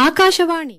ಆಕಾಶವಾಣಿ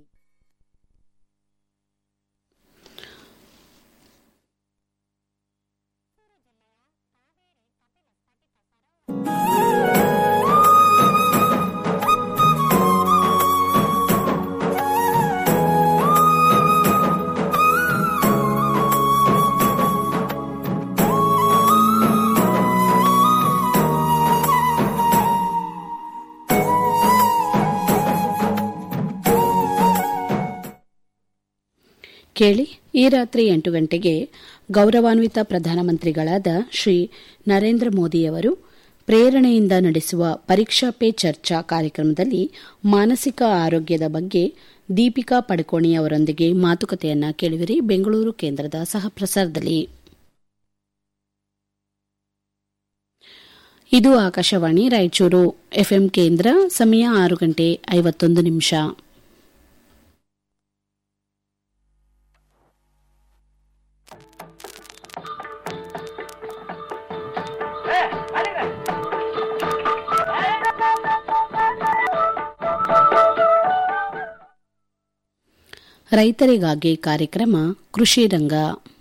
ಕೇಳಿ ಈ ರಾತ್ರಿ ಎಂಟು ಗಂಟೆಗೆ ಗೌರವಾನ್ವಿತ ಪ್ರಧಾನಮಂತ್ರಿಗಳಾದ ಶ್ರೀ ನರೇಂದ್ರ ಮೋದಿಯವರು ಪ್ರೇರಣೆಯಿಂದ ನಡೆಸುವ ಪರೀಕ್ಷಾ ಪೇ ಚರ್ಚಾ ಕಾರ್ಯಕ್ರಮದಲ್ಲಿ ಮಾನಸಿಕ ಆರೋಗ್ಯದ ಬಗ್ಗೆ ದೀಪಿಕಾ ಪಡುಕೋಣಿ ಅವರೊಂದಿಗೆ ಮಾತುಕತೆಯನ್ನ ಕೇಳುವಿರಿ ಬೆಂಗಳೂರು ಕೇಂದ್ರದ ಸಹಪ್ರಸಾರದಲ್ಲಿ ಇದು ಆಕಾಶವಾಣಿ ರಾಯಚೂರು ಎಫ್ಎಂ ಕೇಂದ್ರ ಸಮಯ ಆರು ಗಂಟೆ ಐವತ್ತೊಂದು ನಿಮಿಷ ರೈತರಿಗಾಗಿ ಕಾರ್ಯಕ್ರಮ ಕೃಷಿ ರಂಗ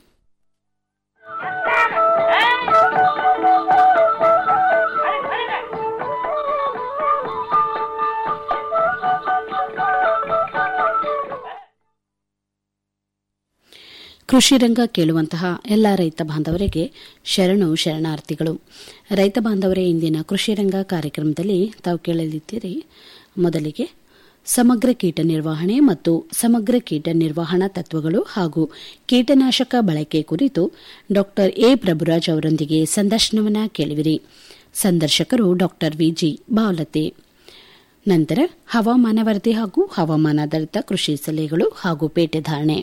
ಕೃಷಿ ರಂಗ ಕೇಳುವಂತಹ ಎಲ್ಲ ರೈತ ಬಾಂಧವರಿಗೆ ಶರಣು ಶರಣಾರ್ಥಿಗಳು ರೈತ ಬಾಂಧವರೇ ಇಂದಿನ ಕೃಷಿ ರಂಗ ಕಾರ್ಯಕ್ರಮದಲ್ಲಿ ತಾವು ಕೇಳಲಿದ್ದೀರಿ ಮೊದಲಿಗೆ ಸಮಗ್ರ ಕೀಟ ನಿರ್ವಹಣೆ ಮತ್ತು ಸಮಗ್ರ ಕೀಟ ನಿರ್ವಹಣಾ ತತ್ವಗಳು ಹಾಗೂ ಕೀಟನಾಶಕ ಬಳಕೆ ಕುರಿತು ಡಾ ಎ ಪ್ರಭುರಾಜ್ ಅವರೊಂದಿಗೆ ಸಂದರ್ಶನವನ್ನ ಕೇಳುವಿರಿ ಸಂದರ್ಶಕರು ಡಾ ವಿಜಿ ಬಾವಲತೆ ನಂತರ ಹವಾಮಾನ ವರದಿ ಹಾಗೂ ಹವಾಮಾನಾಧಾರಿತ ಕೃಷಿ ಸಲಹೆಗಳು ಹಾಗೂ ಪೇಟೆ ಧಾರಣೆ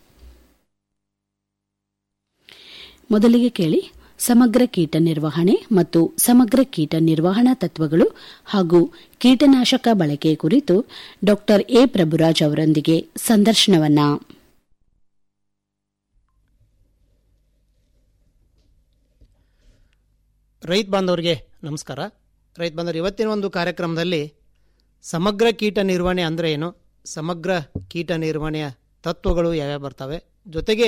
ಮೊದಲಿಗೆ ಕೇಳಿ ಸಮಗ್ರ ಕೀಟ ನಿರ್ವಹಣೆ ಮತ್ತು ಸಮಗ್ರ ಕೀಟ ನಿರ್ವಹಣಾ ತತ್ವಗಳು ಹಾಗೂ ಕೀಟನಾಶಕ ಬಳಕೆ ಕುರಿತು ಡಾ ಎ ಪ್ರಭುರಾಜ್ ಅವರೊಂದಿಗೆ ಸಂದರ್ಶನವನ್ನ ರೈತ ಬಾಂಧವರಿಗೆ ನಮಸ್ಕಾರ ರೈತ ಬಾಂಧವರು ಇವತ್ತಿನ ಒಂದು ಕಾರ್ಯಕ್ರಮದಲ್ಲಿ ಸಮಗ್ರ ಕೀಟ ನಿರ್ವಹಣೆ ಅಂದರೆ ಏನು ಸಮಗ್ರ ಕೀಟ ನಿರ್ವಹಣೆಯ ತತ್ವಗಳು ಯಾವ್ಯಾವ ಬರ್ತವೆ ಜೊತೆಗೆ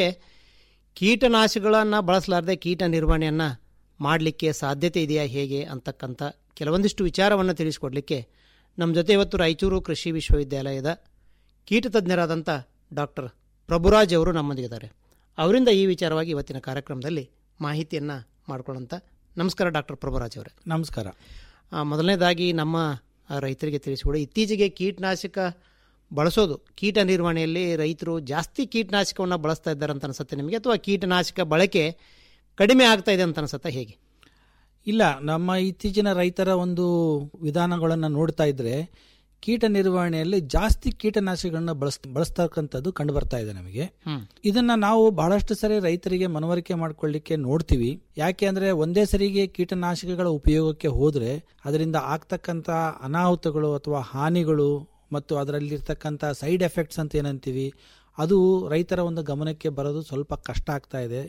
ಕೀಟನಾಶಕಗಳನ್ನು ಬಳಸಲಾರದೆ ಕೀಟ ನಿರ್ವಹಣೆಯನ್ನು ಮಾಡಲಿಕ್ಕೆ ಸಾಧ್ಯತೆ ಇದೆಯಾ ಹೇಗೆ ಅಂತಕ್ಕಂಥ ಕೆಲವೊಂದಿಷ್ಟು ವಿಚಾರವನ್ನು ತಿಳಿಸಿಕೊಡಲಿಕ್ಕೆ ನಮ್ಮ ಜೊತೆ ಇವತ್ತು ರಾಯಚೂರು ಕೃಷಿ ವಿಶ್ವವಿದ್ಯಾಲಯದ ಕೀಟ ತಜ್ಞರಾದಂಥ ಡಾಕ್ಟರ್ ಪ್ರಭುರಾಜ್ ಅವರು ನಮ್ಮೊಂದಿಗಿದ್ದಾರೆ ಅವರಿಂದ ಈ ವಿಚಾರವಾಗಿ ಇವತ್ತಿನ ಕಾರ್ಯಕ್ರಮದಲ್ಲಿ ಮಾಹಿತಿಯನ್ನು ಮಾಡ್ಕೊಳ್ಳೋಂಥ ನಮಸ್ಕಾರ ಡಾಕ್ಟರ್ ಪ್ರಭುರಾಜ್ ಅವರೇ ನಮಸ್ಕಾರ ಆ, ಮೊದಲನೇದಾಗಿ ನಮ್ಮ ಆ, ರೈತರಿಗೆ ತಿಳಿಸಿಕೊಡಿ ಇತ್ತೀಚೆಗೆ ಕೀಟನಾಶಕ ಬಳಸೋದು ಕೀಟ ನಿರ್ವಹಣೆಯಲ್ಲಿ ರೈತರು ಜಾಸ್ತಿ ಕೀಟನಾಶಕವನ್ನು ಬಳಸ್ತಾ ಇದ್ದಾರೆ ಅಂತ ಅನ್ಸುತ್ತೆ ನಿಮಗೆ ಅಥವಾ ಕೀಟನಾಶಕ ಬಳಕೆ ಕಡಿಮೆ ಆಗ್ತಾ ಇದೆ ಅಂತ ಅನ್ಸುತ್ತಾ ಹೇಗೆ ಇಲ್ಲ ನಮ್ಮ ಇತ್ತೀಚಿನ ರೈತರ ಒಂದು ವಿಧಾನಗಳನ್ನು ನೋಡ್ತಾ ಇದ್ರೆ ಕೀಟ ನಿರ್ವಹಣೆಯಲ್ಲಿ ಜಾಸ್ತಿ ಕೀಟನಾಶಕಗಳನ್ನ ಬಳಸ್ ಬಳಸ್ತಕ್ಕಂಥದ್ದು ಕಂಡು ಬರ್ತಾ ಇದೆ ನಮಗೆ ಹ್ಮ್. ಇದನ್ನ ನಾವು ಬಹಳಷ್ಟು ಸರಿ ರೈತರಿಗೆ ಮನವರಿಕೆ ಮಾಡ್ಕೊಳ್ಳಿಕ್ಕೆ ನೋಡ್ತೀವಿ ಯಾಕೆ ಅಂದ್ರೆ ಒಂದೇ ಸರಿಗೆ ಕೀಟನಾಶಕಗಳ ಉಪಯೋಗಕ್ಕೆ ಹೋದ್ರೆ ಅದರಿಂದ ಆಗ್ತಕ್ಕಂಥ ಅನಾಹುತಗಳು ಅಥವಾ ಹಾನಿಗಳು ಮತ್ತು ಅದರಲ್ಲಿರ್ತಕ್ಕಂಥ ಸೈಡ್ ಎಫೆಕ್ಟ್ಸ್ ಅಂತ ಏನಂತೀವಿ ಅದು ರೈತರ ಒಂದು ಗಮನಕ್ಕೆ ಬರೋದು ಸ್ವಲ್ಪ ಕಷ್ಟ ಆಗ್ತಾ ಇದೆ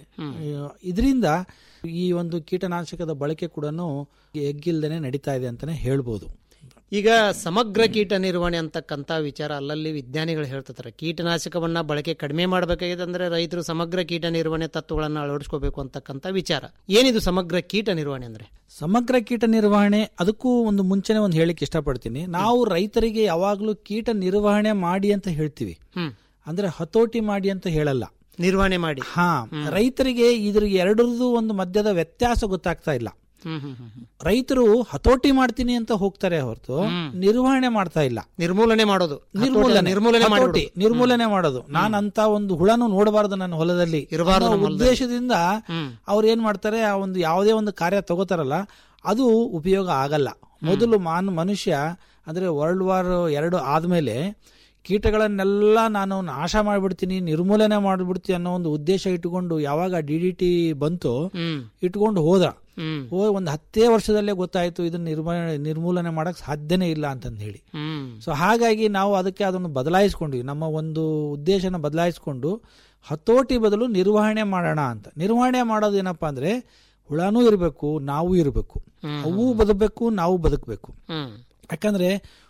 ಇದರಿಂದ ಈ ಒಂದು ಕೀಟನಾಶಕದ ಬಳಕೆ ಕೂಡ ಎಗ್ಗಿಲ್ದೇನೆ ನಡೀತಾ ಇದೆ ಅಂತಾನೆ ಹೇಳ್ಬೋದು ಈಗ ಸಮಗ್ರ ಕೀಟ ನಿರ್ವಹಣೆ ಅಂತಕ್ಕಂಥ ವಿಚಾರ ಅಲ್ಲಲ್ಲಿ ವಿಜ್ಞಾನಿಗಳು ಹೇಳ್ತಿರ್ತಾರೆ ಕೀಟನಾಶಕವನ್ನ ಬಳಕೆ ಕಡಿಮೆ ಮಾಡಬೇಕಾಗಿದೆ ಅಂದ್ರೆ ರೈತರು ಸಮಗ್ರ ಕೀಟ ನಿರ್ವಹಣೆ ತತ್ವಗಳನ್ನು ಅಳವಡಿಸ್ಕೋಬೇಕು ಅಂತಕ್ಕಂಥ ವಿಚಾರ ಏನಿದು ಸಮಗ್ರ ಕೀಟ ನಿರ್ವಹಣೆ ಅಂದ್ರೆ ಸಮಗ್ರ ಕೀಟ ನಿರ್ವಹಣೆ ಅದಕ್ಕೂ ಒಂದು ಮುಂಚೆನೆ ಒಂದು ಹೇಳಿಕ್ಕೆ ಇಷ್ಟಪಡ್ತೀನಿ ನಾವು ರೈತರಿಗೆ ಯಾವಾಗಲೂ ಕೀಟ ನಿರ್ವಹಣೆ ಮಾಡಿ ಅಂತ ಹೇಳ್ತೀವಿ ಹ್ಮ್ ಅಂದ್ರೆ ಹತೋಟಿ ಮಾಡಿ ಅಂತ ಹೇಳಲ್ಲ ನಿರ್ವಹಣೆ ಮಾಡಿ ಹಾ ರೈತರಿಗೆ ಇದ್ರ ಎರಡರದು ಒಂದು ಮಧ್ಯದ ವ್ಯತ್ಯಾಸ ಗೊತ್ತಾಗ್ತಾ ಇಲ್ಲ ಹ್ಮ್ ಹ್ಮ್ ಹ್ಮ್ ಹ್ಮ್. ರೈತರು ಹತೋಟಿ ಮಾಡ್ತೀನಿ ಅಂತ ಹೋಗ್ತಾರೆ ಹೊರತು ನಿರ್ವಹಣೆ ಮಾಡ್ತಾ ಇಲ್ಲ ನಿರ್ಮೂಲನೆ ಮಾಡೋದು ನಿರ್ಮೂಲನೆ ನಿರ್ಮೂಲನೆ ಹತೋಟಿ, ಮಾಡಿಬಿಡೋದು. ನಿರ್ಮೂಲನೆ ಮಾಡೋದು ನಾನು ಅಂತ ಒಂದು ಹುಳನು ನೋಡಬಾರದು ನನ್ನ ಹೊಲದಲ್ಲಿ ಇರಬಾರ್ದು ಅನ್ನೋ ನಮ್ಮ ಹೊಲದಲ್ಲಿ. ಉದ್ದೇಶದಿಂದ ಅವ್ರು ಏನ್ ಮಾಡ್ತಾರೆ ಆ ಒಂದು ಯಾವುದೇ ಒಂದು ಕಾರ್ಯ ತಗೋತಾರಲ್ಲ ಅದು ಉಪಯೋಗ ಆಗಲ್ಲ ಮೊದಲು ಮಾನ್ ಮನುಷ್ಯ ಅಂದ್ರೆ ವರ್ಲ್ಡ್ ವಾರ್ ಎರಡು ಆದ್ಮೇಲೆ ಕೀಟಗಳನ್ನೆಲ್ಲ ನಾನು ನಾಶ ಮಾಡಿಬಿಡ್ತೀನಿ ನಿರ್ಮೂಲನೆ ಮಾಡಿಬಿಡ್ತೀನಿ ಅನ್ನೋ ಒಂದು ಉದ್ದೇಶ ಇಟ್ಕೊಂಡು ಯಾವಾಗ ಡಿ ಡಿ ಟಿ ಬಂತು ಹ್ಮ್ ಇಟ್ಕೊಂಡು ಹೋದ ಹ್ಮ್ ಹೋ ಒಂದು ಹತ್ತೇ ವರ್ಷದಲ್ಲೇ ಗೊತ್ತಾಯ್ತು ಇದನ್ನ ನಿರ್ಮೂಲನೆ ನಿರ್ಮೂಲನೆ ಮಾಡಕ್ ಸಾಧ್ಯನೇ ಇಲ್ಲ ಅಂತಂದು ಹೇಳಿ ಹ್ಮ್ ಸೊ ಹಾಗಾಗಿ ನಾವು ಅದಕ್ಕೆ ಅದನ್ನು ಬದಲಾಯಿಸ್ಕೊಂಡ್ವಿ ನಮ್ಮ ಒಂದು ಉದ್ದೇಶನ ಬದಲಾಯಿಸ್ಕೊಂಡು ಹತೋಟಿ ಬದಲು ನಿರ್ವಹಣೆ ಮಾಡೋಣ ಅಂತ ನಿರ್ವಹಣೆ ಮಾಡೋದು ಏನಪ್ಪಾ ಅಂದ್ರೆ ಹುಳನೂ ಇರಬೇಕು ನಾವು ಇರಬೇಕು ಅವು ಬದುಕಬೇಕು ನಾವು ಬದುಕಬೇಕು ಹ್ಮ್ ಯಾಕಂದ್ರೆ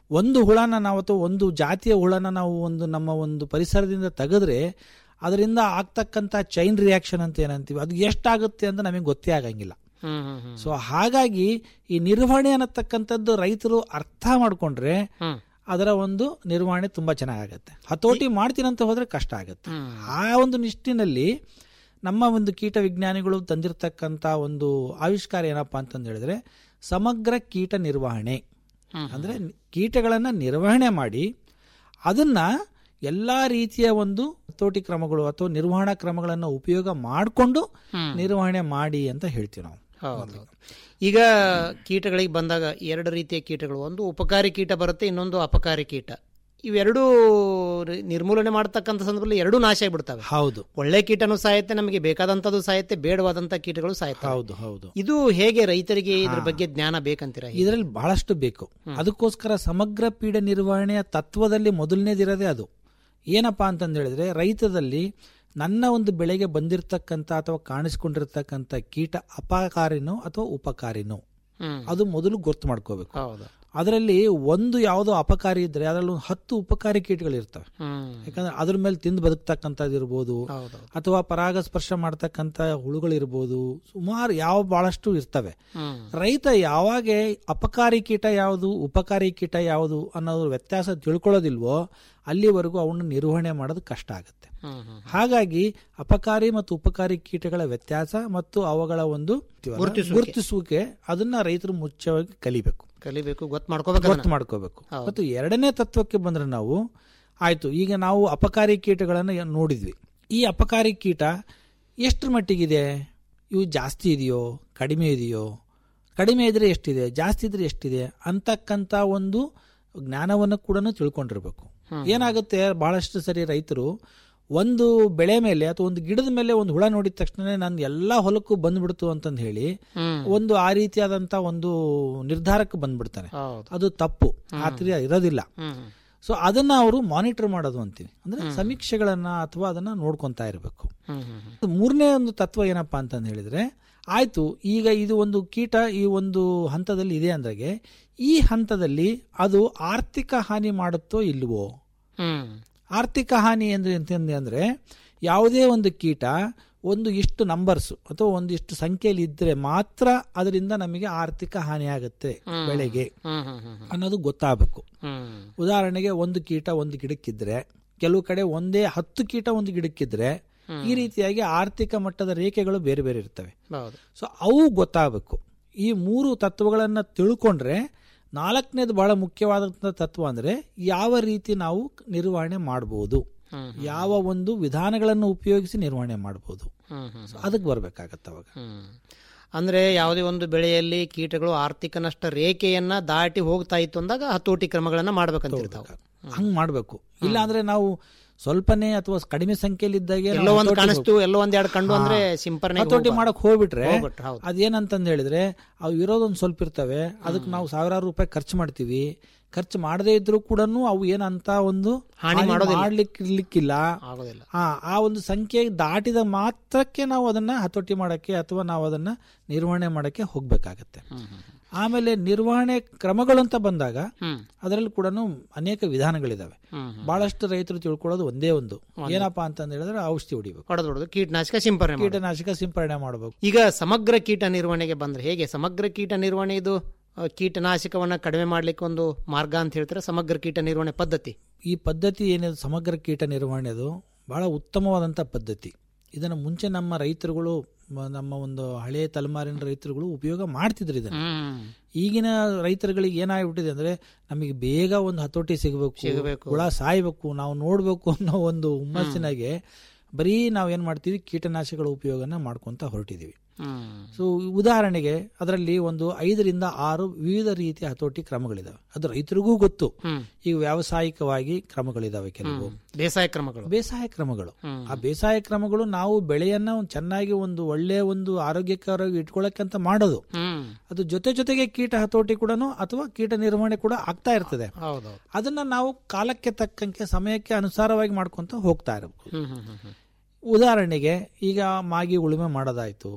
ಒಂದು ಹುಳನ ನಾವು ಅಥವಾ ಒಂದು ಜಾತಿಯ ಹುಳನ ನಾವು ಒಂದು ನಮ್ಮ ಒಂದು ಪರಿಸರದಿಂದ ತೆಗೆದ್ರೆ ಅದರಿಂದ ಆಗ್ತಕ್ಕಂಥ ಚೈನ್ ರಿಯಾಕ್ಷನ್ ಅಂತ ಏನಂತೀವಿ ಅದು ಎಷ್ಟಾಗುತ್ತೆ ಅಂತ ನಮಗೆ ಗೊತ್ತೇ ಆಗಂಗಿಲ್ಲ ಹ್ಮ್ ಹ್ಮ್ ಹ್ಮ್ ಸೊ ಹಾಗಾಗಿ ಈ ನಿರ್ವಹಣೆ ಅನ್ನತಕ್ಕಂಥದ್ದು ರೈತರು ಅರ್ಥ ಮಾಡ್ಕೊಂಡ್ರೆ ಹ್ಮ್ ಅದರ ಒಂದು ನಿರ್ವಹಣೆ ತುಂಬಾ ಚೆನ್ನಾಗತ್ತೆ ಹತೋಟಿ ಮಾಡ್ತೀನಂತ ಹೋದ್ರೆ ಕಷ್ಟ ಆಗುತ್ತೆ ಹ್ಮ್. ಆ ಒಂದು ನಿಷ್ಟಿನಲ್ಲಿ ನಮ್ಮ ಒಂದು ಕೀಟ ವಿಜ್ಞಾನಿಗಳು ತಂದಿರತಕ್ಕಂತ ಒಂದು ಆವಿಷ್ಕಾರ ಏನಪ್ಪಾ ಅಂತಂದು ಹೇಳಿದ್ರೆ ಸಮಗ್ರ ಕೀಟ ನಿರ್ವಹಣೆ ಹ್ಮ್. ಅಂದ್ರೆ ಕೀಟಗಳನ್ನ ನಿರ್ವಹಣೆ ಮಾಡಿ ಅದನ್ನ ಎಲ್ಲಾ ರೀತಿಯ ಒಂದು ಹತೋಟಿ ಕ್ರಮಗಳು ಅಥವಾ ನಿರ್ವಹಣಾ ಕ್ರಮಗಳನ್ನು ಉಪಯೋಗ ಮಾಡಿಕೊಂಡು ಹ್ಮ್. ನಿರ್ವಹಣೆ ಮಾಡಿ ಅಂತ ಹೇಳ್ತೀವಿ ನಾವು ಹೌದು ಈಗ ಕೀಟಗಳಿಗೆ ಬಂದಾಗ ಎರಡು ರೀತಿಯ ಕೀಟಗಳು ಒಂದು ಉಪಕಾರಿ ಕೀಟ ಬರುತ್ತೆ ಇನ್ನೊಂದು ಅಪಕಾರಿ ಕೀಟ ಇವೆರಡೂ ರಿ- ನಿರ್ಮೂಲನೆ ಮಾಡ್ತಕ್ಕಂಥ ಸಂದರ್ಭದಲ್ಲಿ ಎರಡೂ ನಾಶ ಆಗಿಬಿಡ್ತವೆ ಹೌದು ಒಳ್ಳೆ ಕೀಟನೂ ಸಾಯುತ್ತೆ ನಮಗೆ ಬೇಕಾದಂಥದ್ದು ಸಾಯುತ್ತೆ ಬೇಡವಾದಂಥ ಕೀಟಗಳು ಸಾಯುತ್ತವೆ ಹೌದು ಹೌದು ಇದು ಹೇಗೆ ರೈತರಿಗೆ ಇದ್ರ ಬಗ್ಗೆ ಜ್ಞಾನ ಬೇಕಂತೀರಾ ಇದರಲ್ಲಿ ಬಹಳಷ್ಟು ಬೇಕು ಅದಕ್ಕೋಸ್ಕರ ಸಮಗ್ರ ಪೀಡ ನಿರ್ವಹಣೆಯ ತತ್ವದಲ್ಲಿ ಮೊದಲನೇದಿರೋದೇ ಅದು ಏನಪ್ಪಾ ಅಂತಂದು ಹೇಳಿದ್ರೆ ರೈತದಲ್ಲಿ ನನ್ನ ಒಂದು ಬೆಳೆಗೆ ಬಂದಿರತಕ್ಕಂಥ ಅಥವಾ ಕಾಣಿಸ್ಕೊಂಡಿರ್ತಕ್ಕಂಥ ಕೀಟ ಅಪಕಾರಿನೋ ಅಥವಾ ಉಪಕಾರಿನೋ ಹ್ಮ್ ಅದು ಮೊದಲು ಗೊತ್ತು ಮಾಡ್ಕೋಬೇಕು ಹೌದು ಅದರಲ್ಲಿ ಒಂದು ಯಾವುದೋ ಅಪಕಾರಿ ಇದ್ರೆ ಅದರಲ್ಲಿ ಒಂದು ಹತ್ತು ಉಪಕಾರಿ ಕೀಟಗಳು ಇರ್ತವೆ ಹ್ಮ್ ಯಾಕಂದ್ರೆ ಅದ್ರ ಮೇಲೆ ತಿಂದು ಬದುಕ್ತಕ್ಕಂಥದ್ದು ಇರ್ಬೋದು ಹೌದು ಅಥವಾ ಪರಾಗಸ್ಪರ್ಶ ಮಾಡ್ತಕ್ಕಂಥ ಹುಳುಗಳಿರ್ಬೋದು ಸುಮಾರು ಯಾವ ಬಹಳಷ್ಟು ಇರ್ತವೆ ಹ್ಮ್ ರೈತ ಯಾವಾಗ ಅಪಕಾರಿ ಕೀಟ ಯಾವುದು ಉಪಕಾರಿ ಕೀಟ ಯಾವುದು ಅನ್ನೋದ್ರ ವ್ಯತ್ಯಾಸ ತಿಳ್ಕೊಳ್ಳೋದಿಲ್ವೋ ಅಲ್ಲಿವರೆಗೂ ಅವನ್ನ ನಿರ್ವಹಣೆ ಮಾಡೋದು ಕಷ್ಟ ಆಗುತ್ತೆ ಹ್ಮ್ ಹ್ಮ್ ಹಾಗಾಗಿ ಅಪಕಾರಿ ಮತ್ತು ಉಪಕಾರಿ ಕೀಟಗಳ ವ್ಯತ್ಯಾಸ ಮತ್ತು ಅವುಗಳ ಒಂದು ಗುರುತಿಸುವಿಕೆ. ಗುರುತಿಸುವಿಕೆ ಅದನ್ನ ರೈತರು ಮುಖ್ಯವಾಗಿ ಕಲಿಬೇಕು ಕಲಿಬೇಕು ಗೊತ್ತು ಮಾಡ್ಕೋಬೇಕು ಗೊತ್ತು ಮಾಡ್ಕೋಬೇಕು ಮತ್ತು ಎರಡನೇ ತತ್ವಕ್ಕೆ ಬಂದ್ರೆ ನಾವು ಆಯ್ತು ಈಗ ನಾವು ಅಪಕಾರಿ ಕೀಟಗಳನ್ನು ಯ- ನೋಡಿದ್ವಿ ಈ ಅಪಕಾರಿ ಕೀಟ ಎಷ್ಟರ ಮಟ್ಟಿಗಿದೆ ಇವು ಜಾಸ್ತಿ ಇದೆಯೋ ಕಡಿಮೆ ಇದೆಯೋ ಕಡಿಮೆ ಇದ್ರೆ ಎಷ್ಟಿದೆ ಜಾಸ್ತಿ ಇದ್ರೆ ಎಷ್ಟಿದೆ ಅಂತಕ್ಕಂಥ ಒಂದು ಜ್ಞಾನವನ್ನು ಕೂಡ ತಿಳ್ಕೊಂಡಿರ್ಬೇಕು ಏನಾಗುತ್ತೆ ಬಹಳಷ್ಟು ಸರಿ ರೈತರು ಒಂದು ಬೆಳೆ ಮೇಲೆ ಅಥವಾ ಒಂದು ಗಿಡದ ಮೇಲೆ ಒಂದು ಹುಳ ನೋಡಿದ ತಕ್ಷಣ ನಾನು ಎಲ್ಲಾ ಹೊಲಕ್ಕೂ ಬಂದ್ಬಿಡ್ತು ಅಂತಂದು ಹೇಳಿ ಹ್ಮ್ ಒಂದು ಆ ರೀತಿಯಾದಂತ ಒಂದು ನಿರ್ಧಾರಕ್ಕೆ ಬಂದ್ಬಿಡ್ತಾನೆ ಹೌದು ಅದು ತಪ್ಪು ಆ ರೀತಿ ಇರೋದಿಲ್ಲ ಹ್ಮ್ ಹ್ಮ್ ಸೊ ಅದನ್ನ ಅವರು ಮಾನಿಟರ್ ಮಾಡೋದು ಅಂತೀವಿ ಅಂದ್ರೆ ಸಮೀಕ್ಷೆಗಳನ್ನ ಅಥವಾ ಅದನ್ನ ನೋಡ್ಕೊಂತಾ ಇರಬೇಕು ಹ್ಮ್ ಹ್ಮ್ ಹ್ಮ್ ಮೂರನೇ ಒಂದು ತತ್ವ ಏನಪ್ಪಾ ಅಂತಂದು ಹೇಳಿದ್ರೆ ಆಯ್ತು ಈಗ ಇದು ಒಂದು ಕೀಟ ಈ ಒಂದು ಹಂತದಲ್ಲಿ ಇದೆ ಅಂದಾಗೆ ಈ ಹಂತದಲ್ಲಿ ಅದು ಆರ್ಥಿಕ ಹಾನಿ ಮಾಡುತ್ತೋ ಇಲ್ವೋ ಹ್ಮ್ ಆರ್ಥಿಕ ಹಾನಿ ಅಂದ್ರೆ ಎಂತಂದ್ರೆ ಅಂದ್ರೆ ಯಾವುದೇ ಒಂದು ಕೀಟ ಒಂದು ಇಷ್ಟು ನಂಬರ್ಸ್ ಅಥವಾ ಒಂದಿಷ್ಟು ಸಂಖ್ಯೆಯಲ್ಲಿ ಇದ್ರೆ ಮಾತ್ರ ಅದರಿಂದ ನಮಗೆ ಆರ್ಥಿಕ ಹಾನಿ ಆಗುತ್ತೆ ಬೆಳೆಗೆ ಹ್ಮ್ ಹ್ಮ್ ಹ್ಮ್ ಅನ್ನೋದು ಗೊತ್ತಾಗಬೇಕು ಹ್ಮ್ ಉದಾಹರಣೆಗೆ ಒಂದು ಕೀಟ ಒಂದು ಗಿಡಕ್ಕಿದ್ರೆ ಕೆಲವು ಕಡೆ ಒಂದೇ ಹತ್ತು ಕೀಟ ಒಂದು ಗಿಡಕ್ಕಿದ್ರೆ ಈ ರೀತಿಯಾಗಿ ಆರ್ಥಿಕ ಮಟ್ಟದ ರೇಖೆಗಳು ಬೇರೆ ಬೇರೆ ಇರ್ತವೆ ಹೌದು ಸೊ ಅವು ಗೊತ್ತಾಗಬೇಕು ಈ ಮೂರು ತತ್ವಗಳನ್ನ ತಿಳ್ಕೊಂಡ್ರೆ ನಾಲ್ಕನೇದು ಬಹಳ ಮುಖ್ಯವಾದಂಥ ತತ್ವ ಅಂದ್ರೆ ಯಾವ ರೀತಿ ನಾವು ನಿರ್ವಹಣೆ ಮಾಡಬಹುದು ಹ್ಮ್ ಯಾವ ಒಂದು ವಿಧಾನಗಳನ್ನು ಉಪಯೋಗಿಸಿ ನಿರ್ವಹಣೆ ಮಾಡಬಹುದು ಹ್ಮ್ ಹ್ಮ್ ಸೊ ಅದಕ್ಕೆ ಬರ್ಬೇಕಾಗತ್ತೆ ಅವಾಗ ಹ್ಮ್ ಅಂದ್ರೆ ಯಾವುದೇ ಒಂದು ಬೆಳೆಯಲ್ಲಿ ಕೀಟಗಳು ಆರ್ಥಿಕ ನಷ್ಟ ರೇಖೆಯನ್ನ ದಾಟಿ ಹೋಗ್ತಾ ಇತ್ತು ಅಂದಾಗ ಹತೋಟಿ ಕ್ರಮಗಳನ್ನ ಮಾಡ್ಬೇಕಂತಿರ್ತಾವೆ ಹಂಗ್ ಮಾಡ್ಬೇಕು ಇಲ್ಲ ಅಂದ್ರೆ ನಾವು ಸ್ವಲ್ಪನೇ ಅಥವಾ ಕಡಿಮೆ ಸಂಖ್ಯೆಯಲ್ಲಿ ಇದ್ದಾಗೆ ಎಲ್ಲೋ ಒಂದು ಕಾಣಿಸ್ತು ಎಲ್ಲೋ ಒಂದ್ ಎರಡು ಕಂಡು ಅಂದ್ರೆ ಸಿಂಪರಣೆ ಹತೋಟಿ ಮಾಡಕ್ ಹೋಗ್ಬಿಟ್ರೆ ಹೋಗ್ಬಿಟ್ರೆ ಹೌದು ಅದೇನಂತಂದ್ ಹೇಳಿದ್ರೆ ಅವು ಇರೋದೊಂದು ಸ್ವಲ್ಪ ಇರ್ತವೆ ಅದಕ್ಕೆ ನಾವು ಸಾವಿರಾರು ರೂಪಾಯಿ ಖರ್ಚು ಮಾಡ್ತೀವಿ ಖರ್ಚು ಮಾಡದೇ ಇದ್ರೂ ಕೂಡ ಅವು ಏನಂತ ಒಂದು ಹಾನಿ ಹಾನಿ ಮಾಡೋದಿಲ್ಲ. ಮಾಡ್ಲಿಕ್ಕೆ ಇರ್ಲಿಕ್ಕಿಲ್ಲ ಆಗೋದಿಲ್ಲ ಆ ಆ ಒಂದು ಸಂಖ್ಯೆ ದಾಟಿದ ಮಾತ್ರಕ್ಕೆ ನಾವು ಅದನ್ನ ಹತೋಟಿ ಮಾಡಕ್ಕೆ ಅಥವಾ ನಾವು ಅದನ್ನ ನಿರ್ವಹಣೆ ಮಾಡಕ್ಕೆ ಹೋಗ್ಬೇಕಾಗತ್ತೆ ಹ್ಮ್ ಹ್ಮ್ ಆಮೇಲೆ ನಿರ್ವಹಣೆ ಕ್ರಮಗಳು ಅಂತ ಬಂದಾಗ ಹ್ಮ್ ಅದರಲ್ಲಿ ಕೂಡ ಅನೇಕ ವಿಧಾನಗಳಿದಾವೆ ಹ್ಮ್ ಹ್ಮ್ ಬಹಳಷ್ಟು ರೈತರು ತಿಳ್ಕೊಳ್ಳೋದು ಒಂದೇ ಒಂದು ಏನಪ್ಪಾ ಅಂತಂದ್ ಹೇಳಿದ್ರೆ ಔಷಧಿ ಹೊಡಿಬೇಕು ಹೊಡೆದು ಹೊಡೆದು ಕೀಟನಾಶಕ ಸಿಂಪರಣೆ ಮಾಡೋದು. ಕೀಟನಾಶಕ ಸಿಂಪರಣೆ ಮಾಡಬೇಕು ಈಗ ಸಮಗ್ರ ಕೀಟ ನಿರ್ವಹಣೆಗೆ ಬಂದ್ರೆ ಹೇಗೆ ಸಮಗ್ರ ಕೀಟ ನಿರ್ವಹಣೆ ಇದು ಆ, ಕೀಟನಾಶಕವನ್ನ ಕಡಿಮೆ ಮಾಡ್ಲಿಕ್ಕೆ ಒಂದು ಮಾರ್ಗ ಅಂತ ಹೇಳ್ತಾರೆ ಸಮಗ್ರ ಕೀಟ ನಿರ್ವಹಣೆ ಪದ್ಧತಿ ಈ ಪದ್ಧತಿ ಏನಿದೆ ಸಮಗ್ರ ಕೀಟ ನಿರ್ವಹಣೆದು ಬಹಳ ಉತ್ತಮವಾದಂಥ ಪದ್ಧತಿ ಇದನ್ನು ಮುಂಚೆ ನಮ್ಮ ರೈತರುಗಳು ಮ- ನಮ್ಮ ಒಂದು ಹಳೆಯ ತಲೆಮಾರಿನ ರೈತರುಗಳು ಉಪಯೋಗ ಮಾಡ್ತಿದ್ರು ಇದನ್ನ ಹ್ಮ್ ಈಗಿನ ರೈತರುಗಳಿಗೆ ಏನಾಗ್ಬಿಟ್ಟಿದೆ ಅಂದ್ರೆ ನಮಗೆ ಬೇಗ ಒಂದು ಹತೋಟಿ ಸಿಗಬೇಕು ಸಿಗಬೇಕು. ಹುಳ ಸಾಯ್ಬೇಕು ನಾವು ನೋಡ್ಬೇಕು ಅನ್ನೋ ಒಂದು ಹುಮ್ಮಸ್ಸಿನಾಗೆ ಬರೀ ನಾವ್ ಏನ್ ಮಾಡ್ತೀವಿ ಕೀಟನಾಶಕಗಳ ಉಪಯೋಗನ ಮಾಡ್ಕೊಂತ ಹೊರಟಿದೀವಿ ಹ್ಮ್ ಸೊ ಉದಾಹರಣೆಗೆ ಅದರಲ್ಲಿ ಒಂದು ಐದರಿಂದ ಆರು ವಿವಿಧ ರೀತಿಯ ಹತೋಟಿ ಕ್ರಮಗಳಿದಾವೆ ಅದು ರೈತರಿಗೂ ಗೊತ್ತು ಹ್ಮ್ ಈಗ ವ್ಯಾವಸಾಯಿಕವಾಗಿ ಕ್ರಮಗಳಿದಾವೆ ಕೆಲವು ಬೇಸಾಯ ಕ್ರಮಗಳು ಬೇಸಾಯ ಕ್ರಮಗಳು ಹ್ಮ್. ಆ ಬೇಸಾಯ ಕ್ರಮಗಳು ನಾವು ಬೆಳೆಯನ್ನ ಒಂದು ಚೆನ್ನಾಗಿ ಒಂದು ಒಳ್ಳೆಯ ಒಂದು ಆರೋಗ್ಯಕರವಾಗಿ ಇಟ್ಕೊಳ್ಳಕ್ಕಂತ ಮಾಡೋದು ಹ್ಮ್ ಅದು ಜೊತೆ ಜೊತೆಗೆ ಕೀಟ ಹತೋಟಿ ಕೂಡ ಅಥವಾ ಕೀಟ ನಿರ್ವಹಣೆ ಕೂಡ ಆಗ್ತಾ ಇರ್ತದೆ ಹೌದೌದು ಅದನ್ನ ನಾವು ಕಾಲಕ್ಕೆ ತಕ್ಕಂಗೆ ಸಮಯಕ್ಕೆ ಅನುಸಾರವಾಗಿ ಮಾಡ್ಕೊಂತ ಹೋಗ್ತಾ ಇರಬೇಕು ಹ್ಮ್ ಹ್ಮ್ ಹ್ಮ್ ಹ್ಮ್ ಉದಾಹರಣೆಗೆ ಈಗ ಮಾಗಿ ಉಳುಮೆ ಮಾಡೋದಾಯ್ತು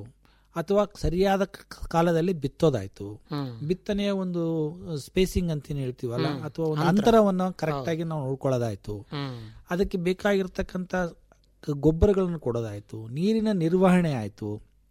ಅಥವಾ ಸರಿಯಾದ ಕ- ಕಾಲದಲ್ಲಿ ಬಿತ್ತೋದಾಯ್ತು ಹ್ಮ್ ಬಿತ್ತನೆಯ ಒಂದು ಸ್ಪೇಸಿಂಗ್ ಅಂತ ಏನ್ ಹೇಳ್ತೀವಲ್ಲ ಅಥವಾ ಒಂದು ಅಂತರವನ್ನು ಕರೆಕ್ಟ್ ಆಗಿ ನಾವು ನೋಡ್ಕೊಳ್ಳೋದಾಯ್ತು ಹ್ಮ್ ಅದಕ್ಕೆ ಬೇಕಾಗಿರ್ತಕ್ಕಂಥ ಕ- ಗೊಬ್ಬರಗಳನ್ನು ಕೊಡೋದಾಯ್ತು ನೀರಿನ ನಿರ್ವಹಣೆ ಆಯ್ತು